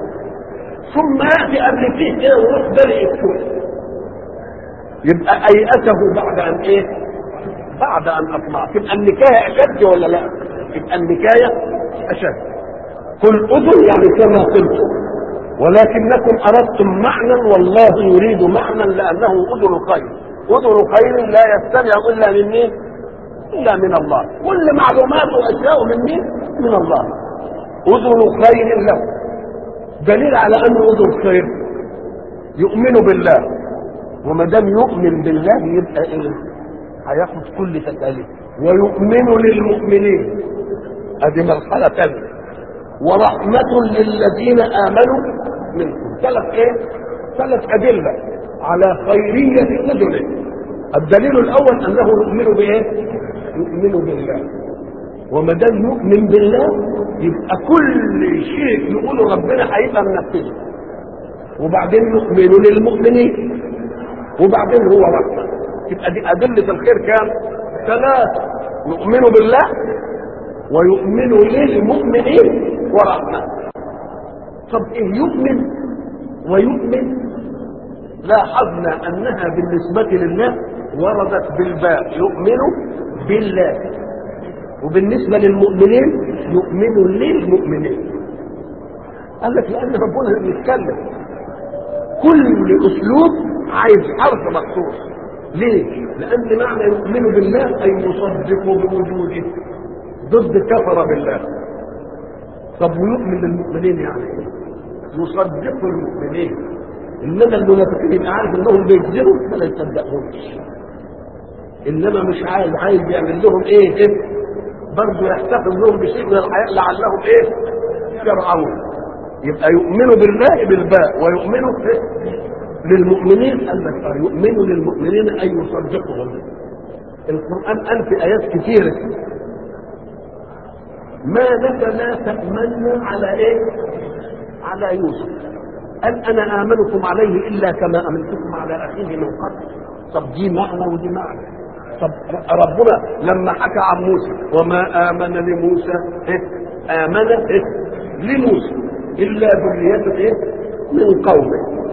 ثم ياتي قبل فيه كده ويروح بلع الكوب يبقى ايأته بعد ان ايه بعد ان اطمع تبقى النكايه اشد ولا لا يبقى النكايه اشد قل اذن يعني كما قلت ولكنكم اردتم معنى والله يريد معنى لانه اذن خير اذن خير لا يستمع الا من مين الا من الله كل معلومات واشياء من مين من الله اذن خير له دليل على انه اذن خير يؤمن بالله وما دام يؤمن بالله يبقى ايه هياخد كل تكاليف ويؤمن للمؤمنين ادي مرحله ثانيه ورحمة للذين آمنوا منكم ثلاث ايه؟ ثلاث أدلة على خيرية أذنه الدليل الأول أنه يؤمن بإيه؟ يؤمن بالله وما دام يؤمن بالله يبقى كل شيء يقوله ربنا هيبقى منفذه وبعدين يؤمن للمؤمنين وبعدين هو رحمة يبقى دي أدلة الخير كام؟ ثلاثة يؤمن بالله ويؤمن للمؤمنين ورحمة طب إيه يؤمن ويؤمن لاحظنا أنها بالنسبة لله وردت بالباء يؤمن بالله وبالنسبة للمؤمنين يؤمن للمؤمنين قال لك لأن ربنا بيتكلم كل أسلوب عايز حرف مخصوص ليه؟ لأن معنى يؤمن بالله أي يصدق بوجوده ضد كفر بالله طب ويؤمن للمؤمنين يعني ايه؟ يصدق المؤمنين انما المنافقين يبقى عارف انهم بيكذبوا فلا يصدقهمش انما مش عايز عايز يعمل لهم ايه ايه برضه يحتفظ لهم بشيء من الحياة لعلهم ايه يرعون يبقى يؤمنوا بالله بالباء ويؤمنوا إيه؟ للمؤمنين قال لك آه، يؤمنوا للمؤمنين اي يصدقهم القران قال في ايات كثيره ما لك لا تأمن على ايه على يوسف قال انا امنكم عليه الا كما امنتكم على اخيه من قبل طب دي معنى ودي معنى طب ربنا لما حكى عن موسى وما امن لموسى إيه؟ امن إيه؟ لموسى الا ذريته إيه؟ من قومه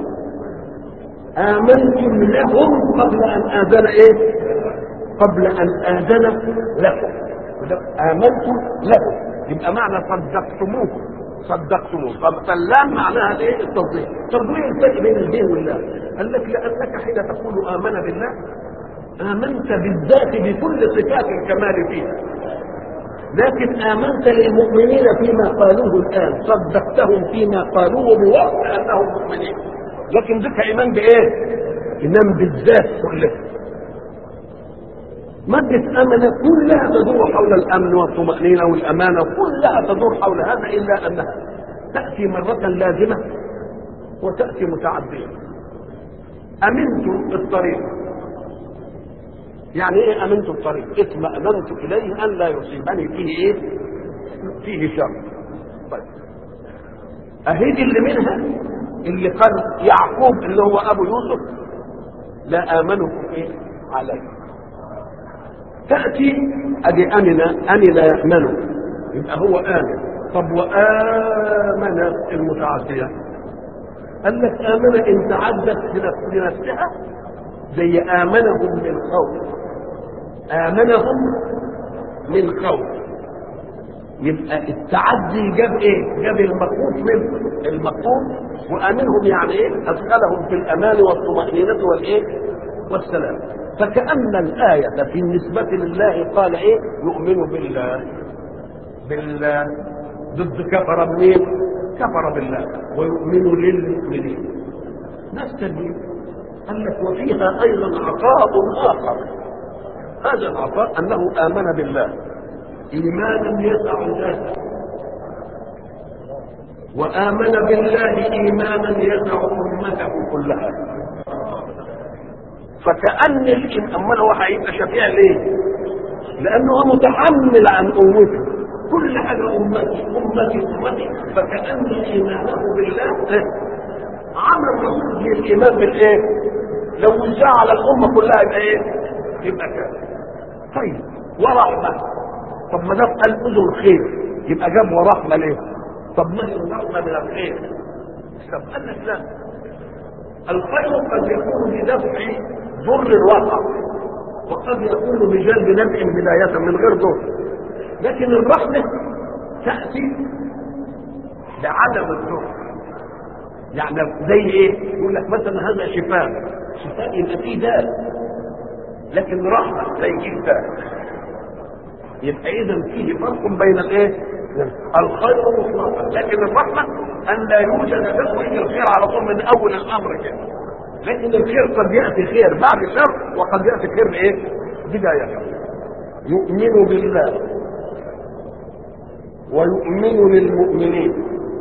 امنتم لهم قبل ان اذن ايه قبل ان اذن لكم امنتم لهم يبقى معنى صدقتموه صدقتموه طب سلام معناها الايه التصديق طب وايه الفرق بين الدين والله قال لك لانك حين تقول امن بالله امنت بالذات بكل صفات الكمال فيها لكن امنت للمؤمنين فيما قالوه الان صدقتهم فيما قالوه بوقت انهم مؤمنين لكن ذكر ايمان بايه ايمان بالذات كلها مادة أمنة كلها تدور حول الأمن والطمأنينة والأمانة كلها تدور حول هذا إلا أنها تأتي مرة لازمة وتأتي متعدية أمنت الطريق يعني إيه أمنت الطريق؟ اطمأننت إليه أن لا يصيبني فيه إيه؟ فيه شر طيب أهيدي اللي منها اللي قال يعقوب اللي هو أبو يوسف لا آمنكم إيه؟ عليه تأتي أدي أمن أمن يأمن يبقى هو آمن طب وآمن المتعدية قال لك آمن إن تعدت لنفسها زي آمنهم من خوف آمنهم من خوف يبقى التعدي جاب ايه؟ جاب المخوف منهم المخوف وامنهم يعني ايه؟ ادخلهم في الامان والطمانينه والايه؟ والسلام فكأن الآية بالنسبة لله قال إيه يؤمن بالله بالله ضد كفر منين كفر بالله ويؤمن للمؤمنين نستدين قال لك وفيها أيضا عطاء آخر هذا العطاء أنه آمن بالله إيمانا يسع ذاته وآمن بالله إيمانا يسع أمته كلها فكأن الإمام هو هيبقى شفيع ليه؟ لأنه هو متحمل عن قوته كل حاجه امتي امتي امتي فكان ايمانه بالله عمل رسول الايمان بالايه؟ لو وزع على الامه كلها يبقى ايه؟ يبقى كافر طيب ورحمه طب ما دام قال اذن خير يبقى جاب ورحمه ليه؟ طب ما هي الرحمه من الخير؟ طب قال لك لا الخير قد يكون بدفع ضر الواقع وقد يكون بجلب نفع بداية من غير ضر لكن الرحمة تأتي لعدم الضر يعني زي ايه؟ يقول لك مثلا هذا شفاء شفاء يبقى فيه داء لكن رحمة لا يجيب داء يبقى اذا فيه فرق بين الايه؟ الخير مطلقا لكن الرحمة ان لا يوجد تسويق الخير على طول من اول الامر كده لكن الخير قد ياتي خير بعد شر وقد ياتي خير ايه؟ بداية يؤمن بالله ويؤمن للمؤمنين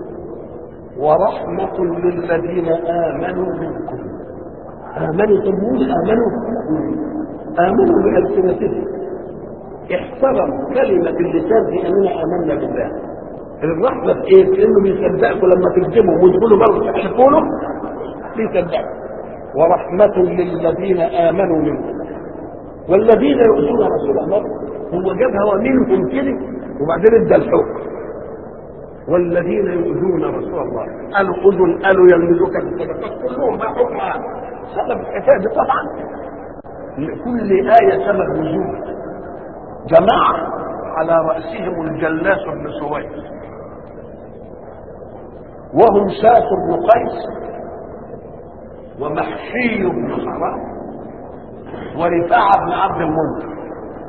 ورحمة للذين آمنوا منكم آمنوا تموت آمنوا آمنوا بألسنتهم احترم كلمة اللسان في أننا آمنا بالله الرحمة في إيه؟ في إنه بيصدقكم لما تكذبوا وتقولوا برضه تحلفوا له بيصدقكم ورحمة للذين آمنوا منكم والذين يؤذون رسول الله هو جابها ومنهم كده وبعدين ادى الحكم والذين يؤذون رسول الله قالوا اذن قالوا يلمزوك بالصدقات كلهم بقى حكم سبب الحكايه دي طبعا لكل آية سبب نزول جماعة على رأسهم الجلاس بن سويد وهم شاس بن قيس ومحشي بن حرام ورفاعة بن عبد المنذر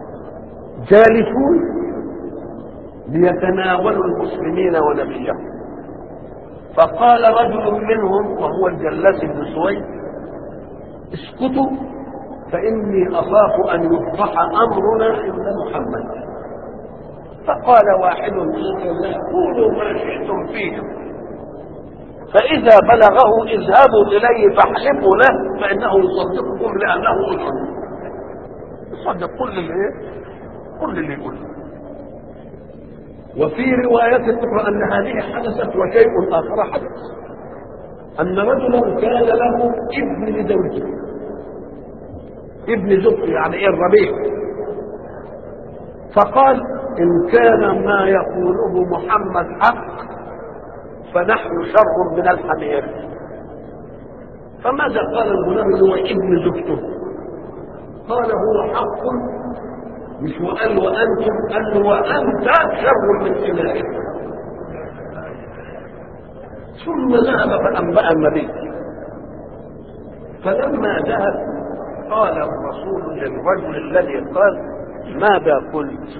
جالسون ليتناولوا المسلمين ونبيهم فقال رجل منهم وهو الجلاس بن سويد اسكتوا فإني أخاف أن يفضح أمرنا عند محمد فقال واحد منهم قولوا ما شئتم فيهم فإذا بلغه اذهبوا إليه فاحلفوا له فإنه يصدقكم لأنه أذن يصدق كل اللي إيه؟ كل اللي يقول وفي رواية أخرى أن هذه حدثت وشيء آخر حدث أن رجلا كان له ابن لزوجه ابن زوجته يعني إيه الربيع فقال إن كان ما يقوله محمد حق فنحن شر من الحمير فماذا قال الغلام هو ابن زوجته قال هو حق مش وقال وانتم قال وانت شر من حمارك ثم ذهب فانبا النبي فلما ذهب قال الرسول للرجل الذي قال ماذا قلت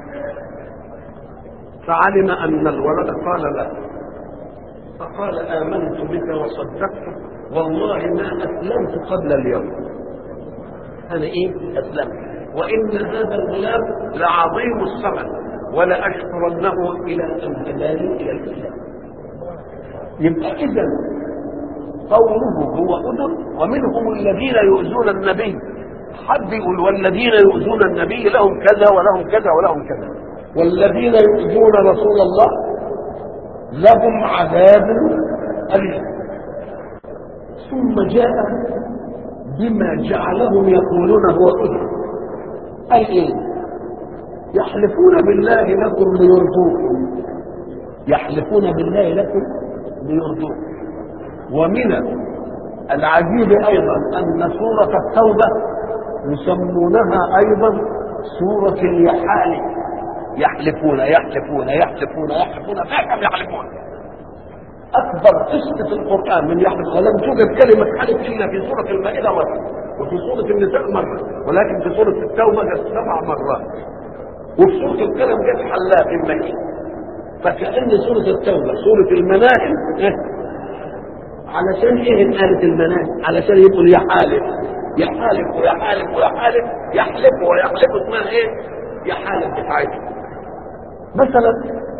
فعلم ان الولد قال لا فقال آمنت بك وصدقت والله ما أسلمت قبل اليوم أنا إيه أسلمت وإن هذا الغلام لعظيم الثمن ولأشكرنه إلى أن هداني إلى الإسلام يبقى إذا قوله هو أذن ومنهم الذين يؤذون النبي حد يقول والذين يؤذون النبي لهم كذا ولهم كذا ولهم كذا والذين يؤذون رسول الله لهم عذاب أليم ثم جاء بما جعلهم يقولون هو أذن أي إيه يحلفون بالله لكم ليرضوكم يحلفون بالله لكم ليرضوكم ومن العجيب أيضا أن سورة التوبة يسمونها أيضا سورة اليحالي يحلفون يحلفون يحلفون يحلفون فكم يحلفون اكبر قصه في القران من يحلف ولم توجد كلمه حلف الا في سوره المائده مره وفي سوره النساء مره ولكن في سوره التوبه جت سبع مرات وفي سوره القلم جت حلاف المكي فكأن سورة التوبة سورة المناهل إيه؟ علشان ايه قالت المناهل علشان يقول يا حالف يا حالف ويا حالف ويا حالف يحلف ويحلف اسمها ايه يا حالف بتاعتهم مثلا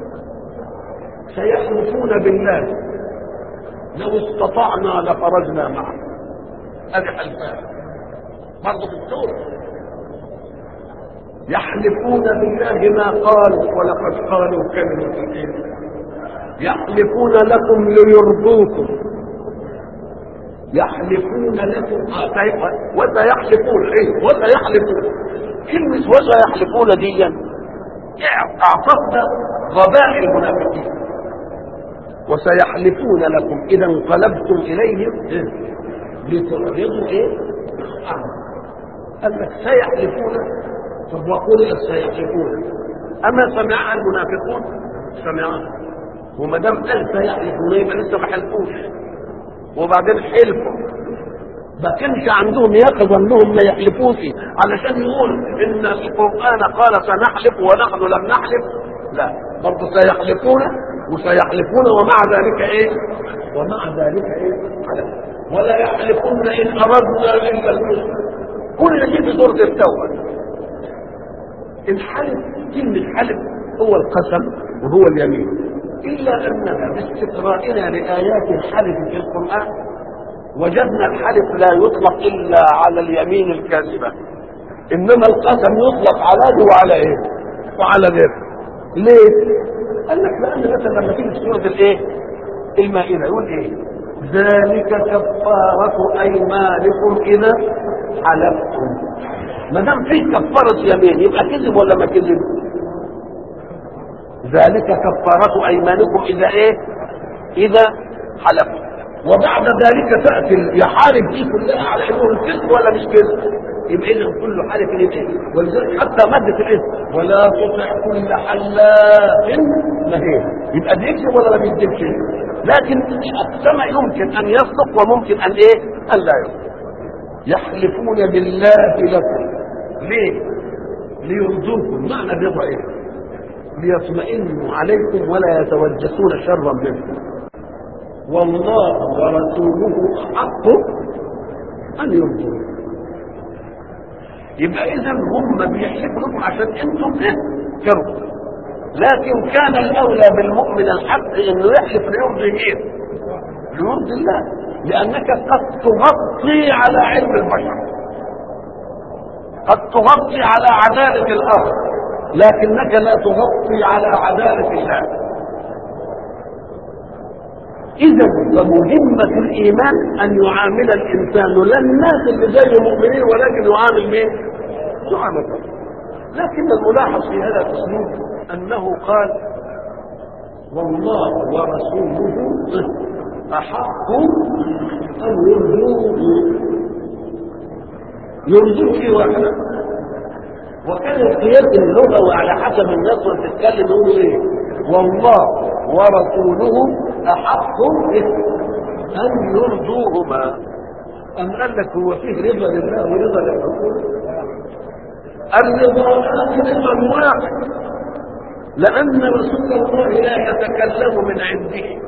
سيحلفون بالله لو استطعنا لخرجنا معه هذه حلفان برضه في السورة يحلفون بالله ما قالوا ولقد قالوا كلمة الإثم يحلفون لكم ليرضوكم يحلفون لكم وسيحلفون ايه وسيحلفون كلمة وسيحلفون دي اعتقد غباء المنافقين وسيحلفون لكم اذا انقلبتم اليهم إيه؟ لتعرضوا ايه قال لك سيحلفون طب وقل سيحلفون اما سمعها المنافقون سمعها وما دام قال سيحلفون يبقى لسه ما حلفوش وبعدين حلفوا ما كانش عندهم يقظة انهم ما يحلفوش علشان يقول ان القرآن قال سنحلف ونحن لم نحلف لا برضه سيحلفون وسيحلفون ومع ذلك ايه ومع ذلك ايه حلف ولا يحلفون ان اردنا الا الحسنى كل دي في سورة التوبة الحلف كلمة حلف هو القسم وهو اليمين إلا أننا باستقرائنا لآيات الحلف في القرآن وجدنا الحلف لا يطلق إلا على اليمين الكاذبة إنما القسم يطلق على دي وعلى إيه؟ وعلى غيره ليه؟ قال لك لأن مثلا لما تيجي سورة الإيه؟ المائدة يقول إيه؟ ذلك كفارة أيمانكم إذا حلفتم ما دام في كفارة يمين يبقى كذب ولا ما كذب؟ ذلك كفارة أيمانكم إذا إيه؟ إذا حلفتم وبعد ذلك تأتي يحارب دي كلها على إنه الكذب ولا مش كذب؟ يبقى إذا كل حالف يبقى ولذلك حتى مادة الاسم ولا تطع كل حلاف مهين يبقى بيكذب ولا ما بيكذبش؟ لكن السمع يمكن أن يصدق وممكن أن إيه؟ أن لا يصدق يحلفون بالله لكم ليه؟ ليرضوكم معنى الرضا إيه؟ ليطمئنوا عليكم ولا يتوجسون شرا منكم والله ورسوله احق ان يرضوه يبقى اذا هم بيحلفوا لكم عشان انتم ايه كرهوا لكن كان الاولى بالمؤمن الحق انه يحلف ليرضي مين؟ ليرضي الله لانك قد تغطي على علم البشر قد تغطي على عداله الارض لكنك لا تغطي على عدالة الله إذا فمهمة الإيمان أن يعامل الإنسان لا الناس اللي زي المؤمنين ولكن يعامل مين؟ يعامل الله لكن الملاحظ في هذا الأسلوب أنه قال والله ورسوله أحق أن يرجوه يرجوه في واحدة وكان القياس اللغوي وعلى حسب الناس اللي بتتكلم يقول ايه والله ورسوله احق ان يرضوهما ام قال لك هو فيه رضا لله ورضا للرسول الرضا رضا واحد لان رسول الله لا يتكلم من عنده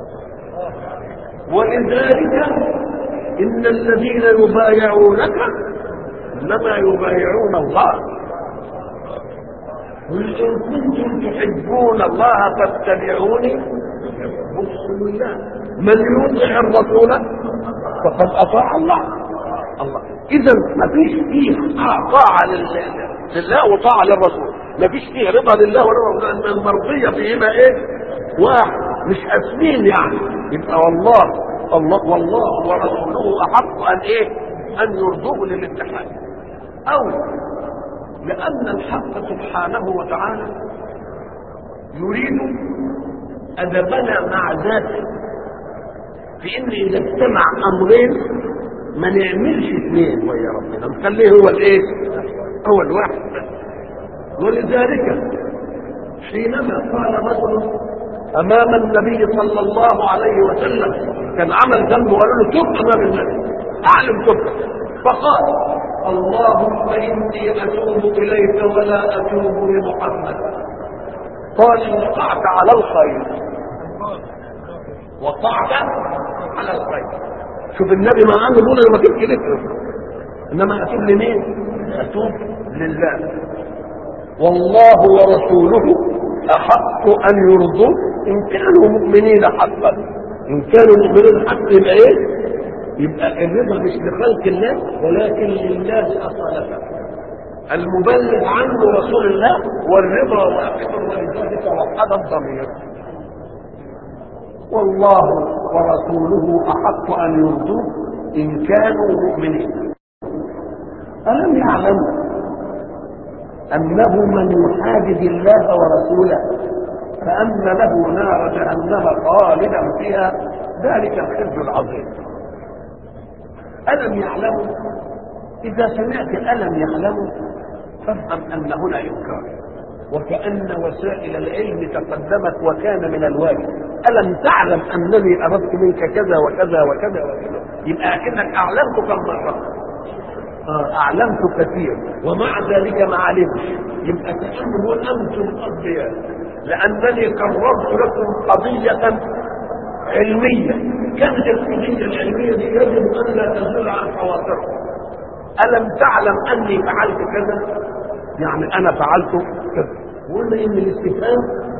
ولذلك ان الذين يبايعونك انما يبايعون الله قل إن كنتم تحبون الله فاتبعوني يحببكم الله من يطع الرسول فقد أطاع الله الله إذا ما فيش فيه طاعة لله وطاعة للرسول ما فيش فيه رضا لله ورضا لأن المرضية فيهما إيه؟ واحد مش أسمين يعني يبقى والله الله والله ورسوله أحق أن إيه؟ أن يرضوه للاتحاد أو لأن الحق سبحانه وتعالى يريد أدبنا مع ذاته في إن إذا اجتمع أمرين ما نعملش اثنين ويا ربنا نخليه هو الإيه؟ هو الواحد ولذلك حينما قال رجل أمام النبي صلى الله عليه وسلم كان عمل ذنب وقالوا له تب أمام النبي أعلم تب فقال اللهم إني أتوب إليك ولا أتوب لمحمد قال وقعت على الخير وقعت على الخير شوف النبي ما عمل يقول انا ما جبت ذكر انما اتوب لمين؟ اتوب لله والله ورسوله احق ان يرضوا ان كانوا مؤمنين حقا ان كانوا مؤمنين حقا يبقى ايه؟ يبقى الرضا مش لخلق الله ولكن لله أصالة المبلغ عنه رسول الله والرضا واقف ولذلك وحد الضمير والله ورسوله احق ان يرضوه ان كانوا مؤمنين الم يعلموا انه من يحادد الله ورسوله فان له نار جهنم خالدا فيها ذلك الخزي العظيم الم يعلموا اذا سمعت الم يعلموا فافهم ان هنا انكار وكان وسائل العلم تقدمت وكان من الواجب الم تعلم انني اردت منك كذا وكذا وكذا وكذا يبقى اكنك اعلمت كم مره آه، اعلمت كثير ومع ذلك ما علمتش يبقى كانه انتم اغبياء لانني قررت لكم قضيه علميه كانت القضيه العلميه دي يجب ان لا تزول عن خواطركم الم تعلم اني فعلت كذا يعني انا فعلت كذا وقلنا ان الاستفهام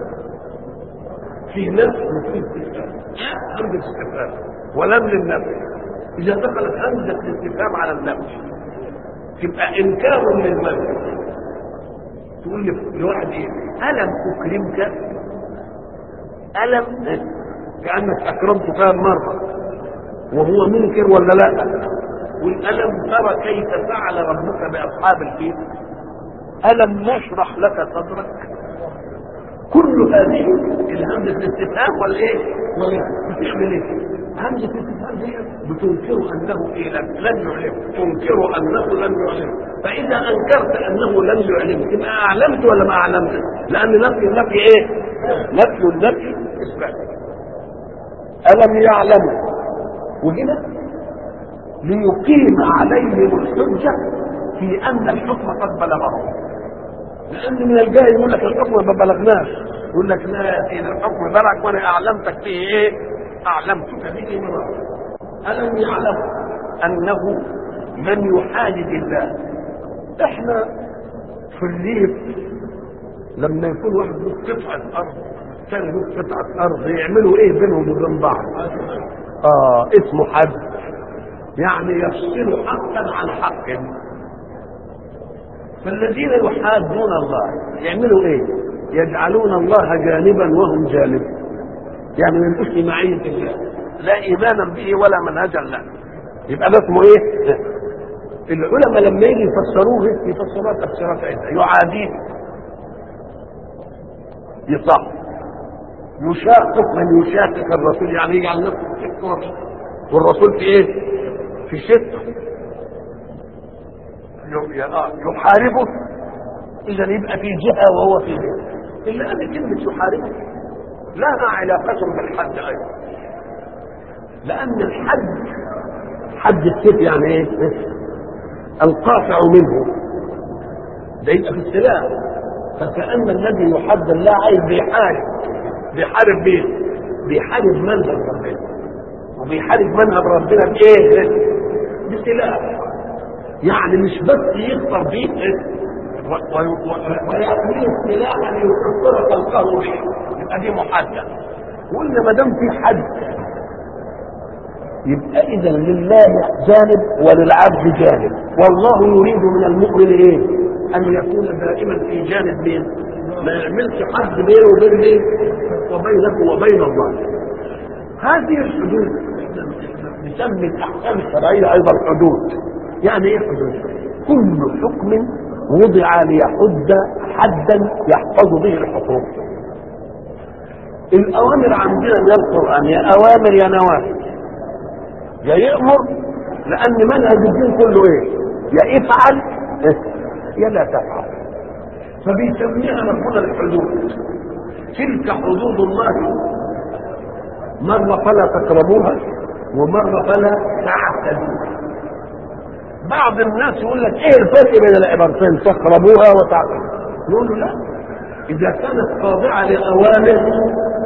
في نفس وفي استفهام همزه استفهام ولم للنفي اذا دخلت همزه الاستفهام على النفي تبقى انكار للمنفي تقول لواحد ايه الم اكرمك الم كانك اكرمت كام مره وهو منكر ولا لا والالم ترى كيف فعل ربك باصحاب الفيل الم نشرح لك صدرك كل هذه الهمزه الاستفهام ولا ايه؟ ولا بتعمل ايه؟ همزه الاستفهام دي بتنكر انه ايه لن لن يعلم تنكر انه لن يعلم فاذا انكرت انه لن يعلم تبقى اعلمت ولا ما اعلمت؟ لان نفي النفي ايه؟ نفي النفي اثبات الم يعلموا وهنا ليقيم عليهم الحجه في ان الحكم قد بلغهم لان من الجاهل يقول لك الحكم ما بلغناش يقول لك لا يا سيدي الحكم بلغ وانا اعلمتك فيه ايه؟ اعلمتك به مرة الم يعلم انه من يحادد الله احنا في الريف لما يكون واحد له قطعه ارض ثاني له قطعه ارض يعملوا ايه بينهم وبين بعض؟ اه اسمه حد يعني يفصل حقا عن حق فالذين يحادون الله يعملوا ايه يجعلون الله جانبا وهم جانب يعني ما يبقوش في معية الله لا ايمانا به ولا منهجا له يبقى ده اسمه ايه العلماء لما يجي يفسروه يفسروها تفسيرات عده يعاديه يصح يشاقق من يشاقق الرسول يعني يجعل نفسه في شق والرسول في ايه في شق يحاربه اذا يبقى في جهه وهو في جهه الا ان كلمه يحاربه لها علاقه بالحد ايضا لان الحد حد السيف يعني ايه القاطع منه ده يبقى في السلاح فكأن الذي يحد الله عايز بيحارب بيحارب مين؟ بيحارب منهج ربنا وبيحارب منهج ربنا بايه؟ بسلاح يعني مش بس يخطر بيه ويحمل السلاح ان يكسر خلقه به يبقى دي محدد وقلنا ما دام في حد يبقى اذا لله جانب وللعبد جانب والله يريد من المؤمن ايه ان يكون دائما في جانب مين ما يعملش حد بينه وبين مين وبينك وبين الله هذه الحدود نسمي الاحكام الشرعيه ايضا حدود يعني ايه حدود كل حكم وضع ليحد حدا يحفظ به الحقوق الاوامر عندنا من القران يا اوامر يا نواهي يا يامر لان منهج الدين كله ايه يا افعل يا لا تفعل فبيسميها ربنا الحدود تلك حدود الله مرة فلا تقربوها ومرة فلا تعتدوها بعض الناس يقول لك ايه الفرق بين العبارتين تقربوها وتعتدوها نقول له لا اذا كانت خاضعة لأوامر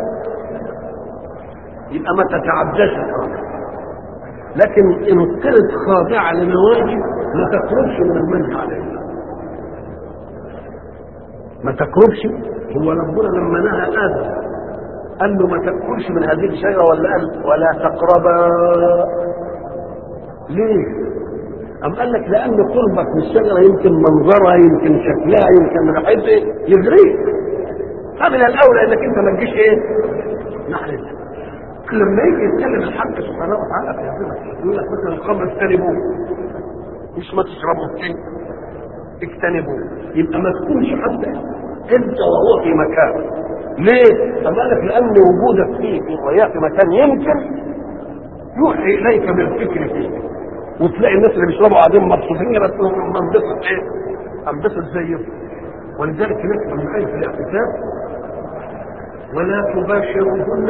يبقى ما تتعداش الأوامر لكن ان كانت خاضعة لنواهي ما تقربش من المنهي عليه ما تقربش هو ربنا لما نهى ادم قال له ما تاكلش من هذه الشجره ولا قال ولا تقربا ليه؟ أم قال لك لأن قربك من الشجرة يمكن منظرها يمكن شكلها يمكن ريحتها يغريك فمن الأولى إنك أنت ما تجيش إيه؟ ناحيتها لما يجي يتكلم الحق سبحانه وتعالى في هذا يقول لك مثلا الخمر اجتنبوه مش ما تشربوا الشيء اجتنبوه يبقى ما تكونش حتى انت وهو في مكان ليه؟ أما قال لك لأن وجودك فيه في وياه في مكان يمكن يوحي إليك بالفكر فيه وتلاقي الناس اللي بيشربوا قاعدين مبسوطين بس انبسط ايه؟ انبسط زيهم ولذلك نسمع من آية الاعتكاف ولا تباشروهن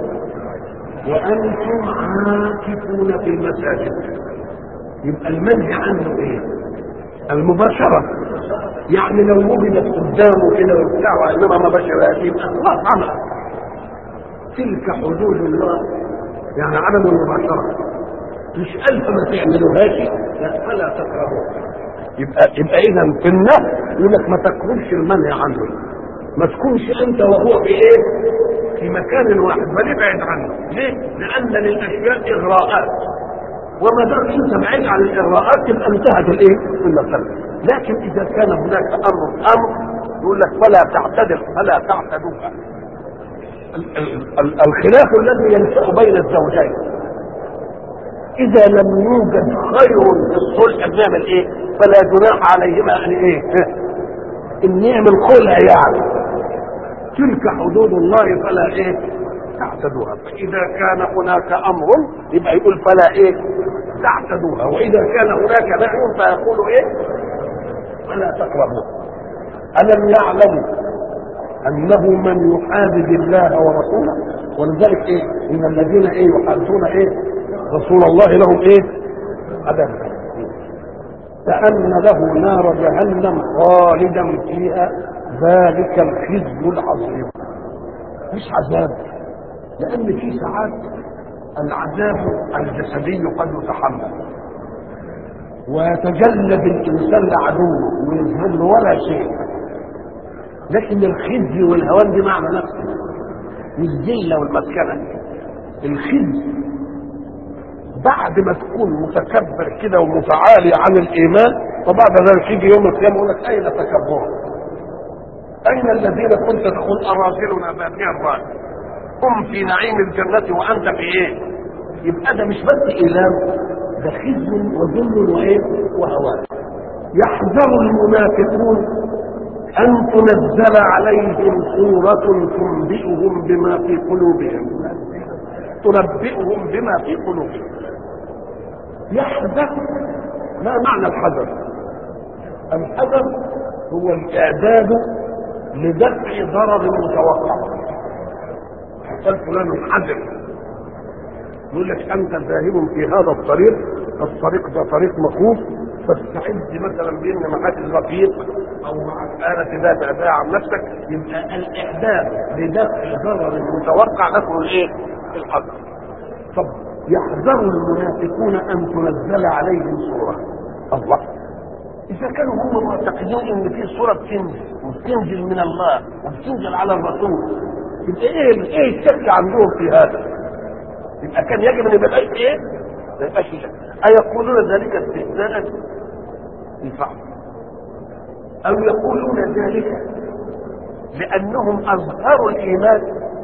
وأنتم عاكفون في المساجد يبقى المنهي عنه ايه؟ المباشرة يعني لو وجدت قدامه كده وبتاع انما ما بشرهاش يبقى خلاص عمل تلك حدود الله يعني عدم المباشرة مش ألف ما تعملوهاش لا فلا تقربوها يبقى يبقى إذا في النهي يقول لك ما تقربش المنهي عنه ما تكونش أنت وهو في إيه؟ في مكان واحد بل ابعد عنه ليه؟ لأن للأشياء إغراءات وما دام أنت بعيد عن الإغراءات تبقى انتهت الإيه؟ المسألة لكن إذا كان هناك أمر أمر يقول لك فلا تعتدل فلا تعتدوها الخلاف الذي ينشأ بين الزوجين إذا لم يوجد خير في الصلح بنعمل إيه؟ فلا جناح عليهما أن إيه؟ إن نعمل خلع يعني تلك حدود الله فلا إيه؟ تعتدوها فإذا كان هناك أمر يبقى يقول فلا إيه؟ تعتدوها وإذا كان هناك نهي فيقول إيه؟ فلا تقربوها ألم يعلموا انه من يحادد الله ورسوله ولذلك ايه ان الذين ايه يحادون ايه رسول الله لهم ايه عذاب كأن له نار جهنم خالدا فيها ذلك الخزي العظيم مش عذاب لان في ساعات العذاب الجسدي قد يتحمل ويتجلب الانسان لعدوه ويظهر له ولا شيء لكن الخزي والهوان دي معنى نفسه والذله والمسكنه الخزي بعد ما تكون متكبر كده ومتعالي عن الايمان وبعد ذلك يجي يوم القيامه يقول لك اين تكبرك؟ اين الذين كنت تقول اراذلنا بادئ الراي هم في نعيم الجنه وانت في ايه؟ يبقى ده مش بس ايلام ده خزي وذل وايه؟ وهوان يحذر المنافقون أن تنزل عليهم سورة تنبئهم بما في قلوبهم تنبئهم بما في قلوبهم يحذر ما معنى الحذر الحذر هو الإعداد لدفع ضرر متوقع قال فلان حذر يقول لك أنت ذاهب في هذا الطريق الطريق ده طريق مخوف فاستعد مثلا بان معاك الرفيق او معاك آلة ذات أداء عن نفسك يبقى الإعداد لدفع ضرر متوقع نفعه الإيه؟ الحذر. طب يحذر المنافقون أن تنزل عليهم سورة. الله. إذا كانوا هم معتقدين إن في سورة بتنزل وبتنزل من الله وبتنزل على الرسول يبقى إيه إيه الشك عندهم في هذا؟ يبقى كان يجب أن يبقى إيه؟ ما يبقاش شك. أيقولون ذلك استهزاء ينفع أو يقولون ذلك لأنهم أظهروا الإيمان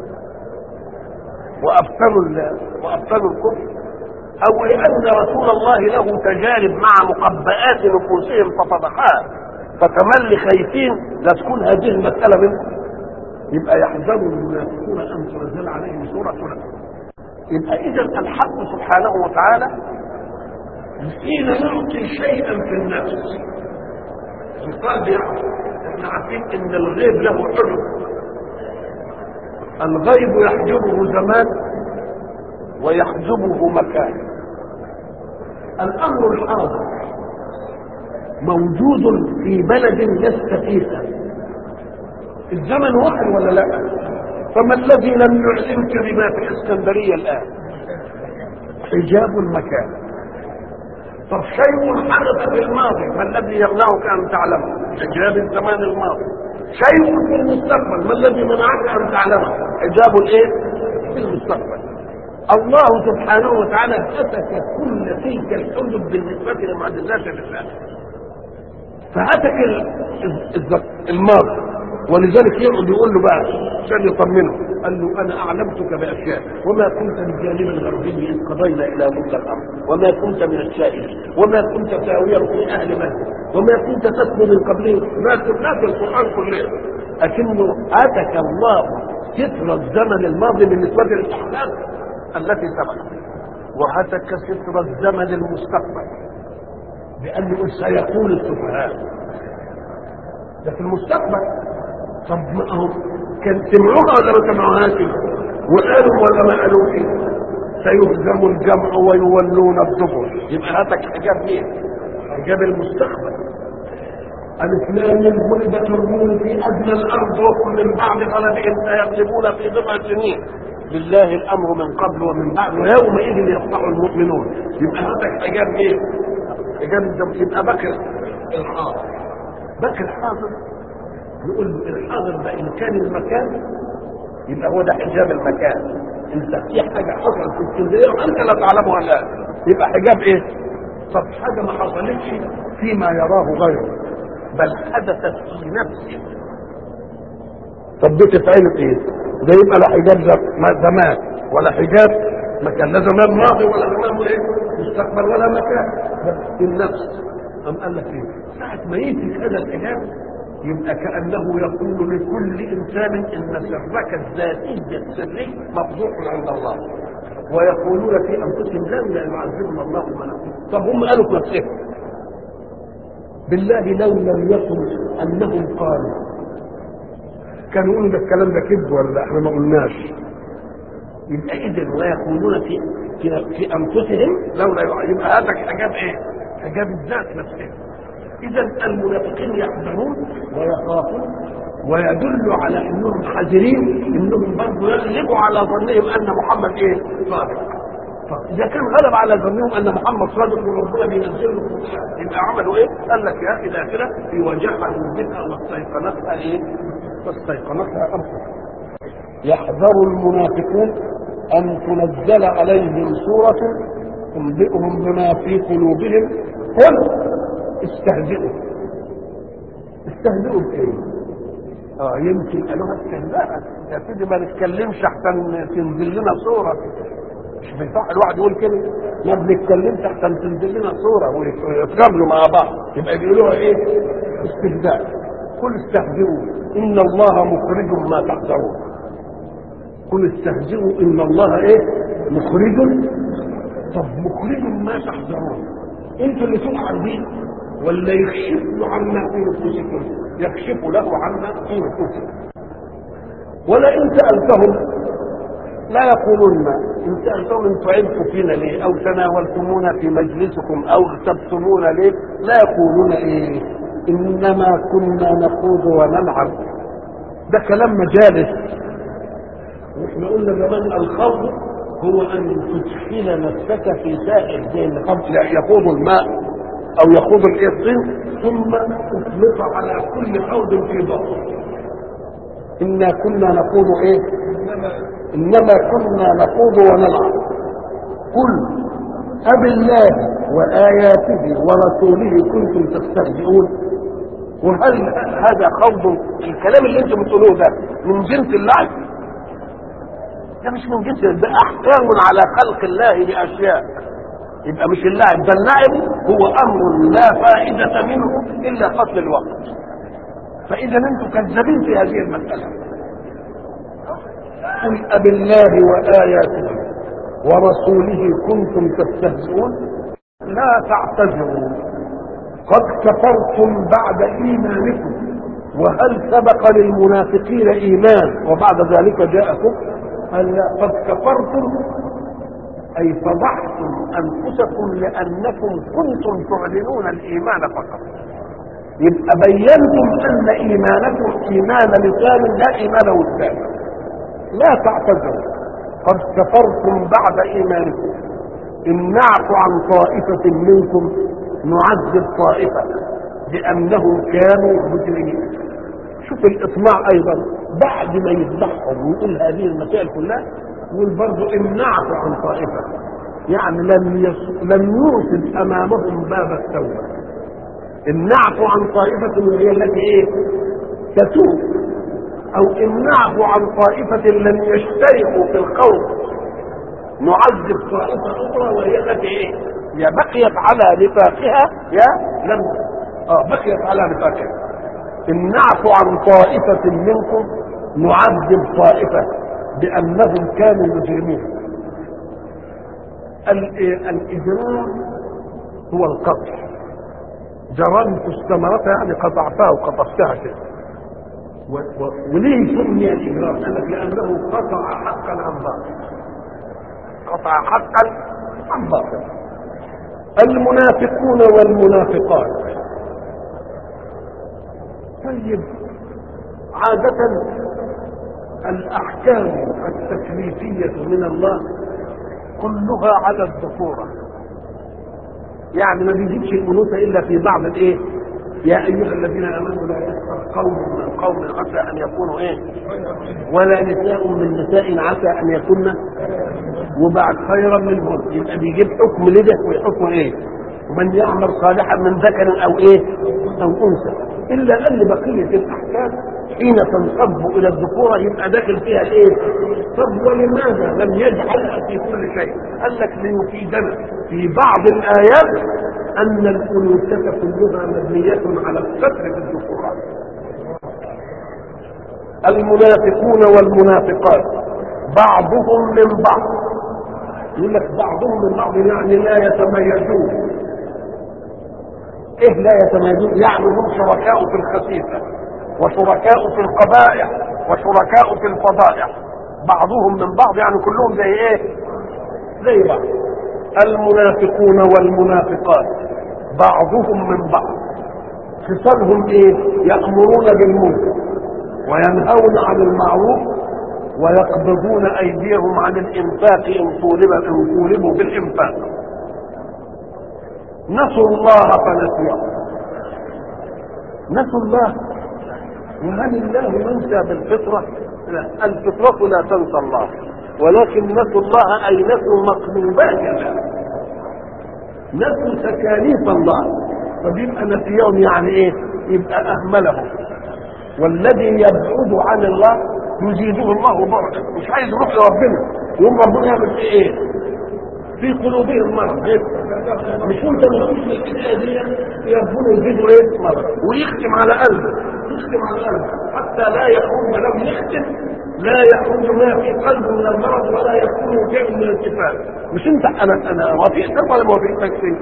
وأبطلوا وأبطلوا الكفر أو لأن رسول الله له تجارب مع مقبآت نفوسهم ففضحها فتملي خايفين لا تكون هذه المسألة منكم يبقى يحذر المنافقون أن تنزل عليهم سورة سورة يبقى إذا الحق سبحانه وتعالى حين نعطي شيئا في النفس القلب يعرف احنا عارفين ان الغيب له حجب الغيب يحجبه زمان ويحجبه مكان الامر الحاضر موجود في بلد لست فيها الزمن واحد ولا لا فما الذي لم يعلمك بما في الاسكندريه الان حجاب المكان طب شيء حدث في الماضي ما الذي يمنعك ان تعلمه حجاب الزمان الماضي شيء في المستقبل ما الذي منعك ان تعلمه حجاب الايه في المستقبل الله سبحانه وتعالى هتك كل تلك الحدود بالنسبة لمعجزات الرسالة فهتك الماضي ولذلك يقعد يقول له بقى عشان يطمنه قال له انا اعلمتك باشياء وما كنت من جانب الغربي اذ قضينا الى موسى الامر وما كنت من الشائعين وما كنت ساويا في اهل مكه وما كنت تتلو من قبله ما كنا في القران كله لكنه اتك الله ستر الزمن الماضي بالنسبه للاحداث التي سبقت وهتك ستر الزمن المستقبل بانه سيقول السفهاء ده في المستقبل طب ما هو كان سمعوها ولا ما سمعوهاش وقالوا ولا ما قالوش سيهزم الجمع ويولون الدبر يبقى هاتك حجاب ايه حجاب المستقبل الاسلام ولدت الروم في ادنى الارض وهم من بعد غلبهم سيغلبون في بضع سنين لله الامر من قبل ومن بعد ويومئذ يفرح المؤمنون يبقى هاتك حجاب ايه حجاب يبقى بكر الحاضر بكر الحاضر نقول له الحاضر ده ان كان المكان يبقى هو ده حجاب المكان انت في حاجه حصلت في اسكندريه وانت لا تعلمها الان يبقى حجاب ايه؟ طب حاجه ما حصلتش فيما يراه غيره بل حدثت في نفسه طب دي تتعمل ايه؟ ده يبقى لا حجاب زمان ولا حجاب مكان لا زمان ماضي ولا زمان ايه؟ مستقبل ولا مكان بس في النفس أم قال لك ايه؟ ساعة ما يمسك هذا الحجاب يبقى كأنه يقول لكل إنسان إن سرك الذاتي السري مفضوح عند الله ويقولون في أنفسهم لولا يعذبنا الله ما نقول طب هم قالوا في نفسهم بالله لو لم يكن أنهم قالوا كانوا يقولوا ده الكلام ده كذب ولا احنا ما قلناش يبقى إذن ويقولون في في, في أنفسهم لولا يبقى هذا حجاب إيه؟ حجاب الذات نفسها اذا المنافقين يحذرون ويخافون ويدل على انهم حذرين انهم برضه يغلبوا على ظنهم ان محمد ايه؟ صادق. طب اذا كان غلب على ظنهم ان محمد صادق وربنا بينزل له يبقى عملوا ايه؟ قال لك يا اخي الاخره وجحدوا بها واستيقنتها ايه؟ واستيقنتها انفسهم. يحذر المنافقون ان تنزل عليهم سوره تنبئهم بما في قلوبهم قل استهزئوا استهزئوا بايه؟ اه يمكن قالوها استهزاء يا سيدي ما نتكلمش احسن تنزل لنا صوره مش بيصح الواحد يقول كده ما بنتكلمش احسن تنزل لنا صوره ويتقابلوا مع بعض يبقى بيقولوها ايه؟ استهزاء قل استهزئوا ان الله مخرج ما تحذرون قل استهزئوا ان الله ايه؟ مخرج طب مخرج ما تحذرون انتوا اللي تبقوا عارفين ولا يكشف له عما في نفوسكم يكشف له عما في نفوسكم ولئن سألتهم لا يقولون إن سألتهم إن تعبتوا فينا ليه أو تناولتمونا في مجلسكم أو اغتبتمونا ليه لا يقولون إيه إنما كنا نخوض ونلعب ده كلام مجالس واحنا قلنا زمان الخوض هو أن تدخل نفسك في سائل زي اللي يخوض الماء او يخوض الطين ثم تطلق على كل حوض في بطن انا كنا نخوض ايه انما كنا نخوض ونلعب قل أب الله وآياته ورسوله كنتم تستهزئون وهل هذا خوض الكلام اللي انتم بتقولوه ده من جنس اللعب؟ ده مش من جنس ده احكام على خلق الله باشياء يبقى مش اللاعب ده اللاعب هو امر لا فائده منه الا قتل الوقت فاذا انتم كذابين في هذه المساله قل اب الله واياته ورسوله كنتم تستهزئون لا تعتذروا قد كفرتم بعد ايمانكم وهل سبق للمنافقين ايمان وبعد ذلك جاءكم هل قد كفرتم أي فضحتم أنفسكم لأنكم كنتم تعلنون الإيمان فقط يبقى بينتم أن إيمانكم إيمان لسان لا إيمان وجدان لا تعتذروا قد كفرتم بعد إيمانكم إن نعفو عن طائفة منكم نعذب طائفة لأنهم كانوا مجرمين شوف الإطماع أيضا بعد ما يذبحهم ويقول هذه المسائل كلها يقول برضه امنعت عن طائفة يعني لم يس... لم يوصل أمامهم باب التوبة امنعت عن طائفة وهي التي ايه تتوب او امنعت عن طائفة لم يشتركوا في القول نعذب طائفة اخرى وهي التي ايه يا بقيت على نفاقها يا لم اه بقيت على نفاقها امنعت عن طائفة منكم نعذب طائفة بأنهم كانوا مجرمين الإجرام هو القتل جرمت الثمرة يعني قطعتها وقطفتها كده و... و... وليه سمي الإجرام؟ قال لك لأنه قطع حقا عن باطل قطع حقا عن باطل المنافقون والمنافقات طيب عادة الأحكام التكليفية من الله كلها على الذكورة يعني ما بيجيبش الأنوثة إلا في بعض الإيه؟ يا أيها الذين آمنوا لا يسخر قوم من قوم عسى أن يكونوا إيه؟ ولا نساء من نساء عسى أن يكون وبعد خيرا منهم يبقى بيجيب حكم لده وحكم إيه؟ ومن يعمل صالحا من ذكر أو إيه؟ أو أنثى إلا أن بقية الأحكام حين تنصب الى الذكوره يبقى داخل فيها الايه؟ طب ولماذا لم يجعلها في كل شيء؟ قال لك ليفيدنا في بعض الايات ان الانوثه كلها مبنيه على الستر في الذكوره. المنافقون والمنافقات بعضهم من بعض يقول لك بعضهم من بعض يعني لا يتميزون ايه لا يتميزون يعني هم شركاء في الخسيسه وشركاء في القبائح وشركاء في الفضائح بعضهم من بعض يعني كلهم زي ايه زي بعض المنافقون والمنافقات بعضهم من بعض خصالهم ايه يأمرون بالمنكر وينهون عن المعروف ويقبضون ايديهم عن الانفاق ان طولب ان طولبوا بالانفاق نسوا الله فنسيهم نسوا الله وهل الله ينسى بالفطرة؟ لا الفطرة لا تنسى الله ولكن نسوا الله أي نسوا مطلوبات الله نسوا تكاليف الله فبيبقى نسيهم يعني ايه؟ يبقى أهملهم والذي يبعد عن الله يزيده الله بعدا مش عايز يروح لربنا يقوم ربنا يعمل فيه ايه؟ في قلوبهم مرض إيه؟ مش انت نصوص الحكايه دي ربنا يزيده ايه؟ مرض ويختم على قلبه يختم على قلبه حتى لا يخرج لم يختم لا يخرج ما في قلبه من المرض ولا يكون شيء من الاتفاق مش انت انا انا وافقتك ولا ما وافقتك فيه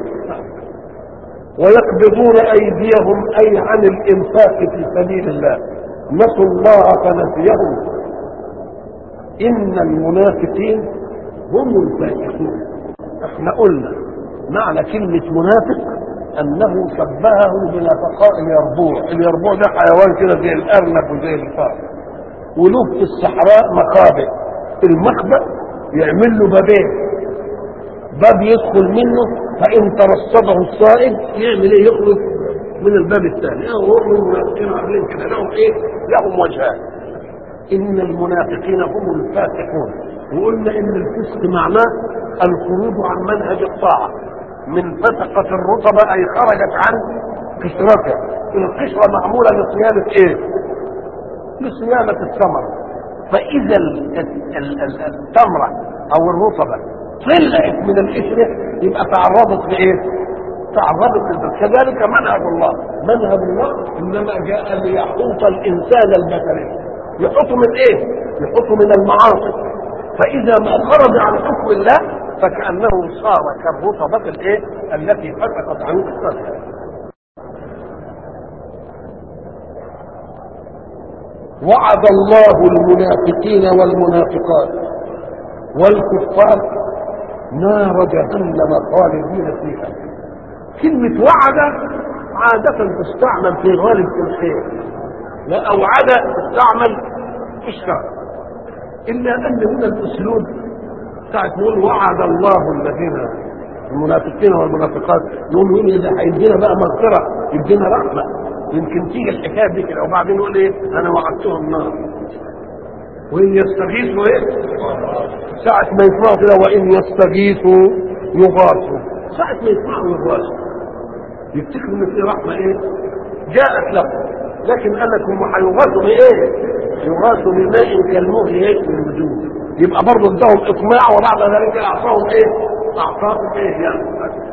ويقبضون ايديهم اي عن الانفاق في سبيل الله نسوا الله فنسيهم ان المنافقين هم الفاسقون احنا قلنا معنى كلمة منافق انه شبهه بنفقاء اليربوع اليربوع ده حيوان كده زي الارنب وزي الفار وله في الصحراء مخابئ المخبأ يعمل له بابين باب يدخل منه فان ترصده الصائد يعمل ايه يخرج من الباب الثاني هو المنافقين عاملين كده لهم ايه لهم وجهان ان المنافقين هم الفاسقون وقلنا ان الفسق معناه الخروج عن منهج الطاعه من فسقة الرطبة أي خرجت عن قشرتها القشرة معمولة لصيانة إيه؟ لصيانة الثمرة فإذا التمرة أو الرطبة طلعت من القشرة يبقى تعرضت لإيه؟ تعرضت للبس كذلك منهج الله منهج الله إنما جاء ليحوط الإنسان البشري يحوطه من إيه؟ يحوطه من المعاصي فإذا ما خرج عن حكم الله فكأنه صار كالرطبة الايه التي فتقت عن قصتها وعد الله المنافقين والمنافقات والكفار نار جهنم خالدين فيها كلمة وعد عادة تستعمل في غالب الخير لا أوعد تستعمل في الشر إلا أن هنا الأسلوب ساعة يقول وعد الله الذين المنافقين والمنافقات يقول يقول إذا هيدينا بقى مغفرة يدينا رحمة يمكن تيجي الحكاية دي كده وبعدين يقول إيه أنا وعدتهم نار وإن يستغيثوا إيه؟ ساعة ما يسمعوا كده وإن يستغيثوا يغاثوا ساعة ما يسمعوا يغاثوا يفتكروا إن في رحمة إيه؟ جاءت لهم لكن قال لك هم هيغاثوا بإيه؟ يغاثوا بماء كالمهل يشوي الوجوه يبقى برضه اداهم إقماع وبعد ذلك أعطاهم إيه؟ أعطاهم إيه يعني؟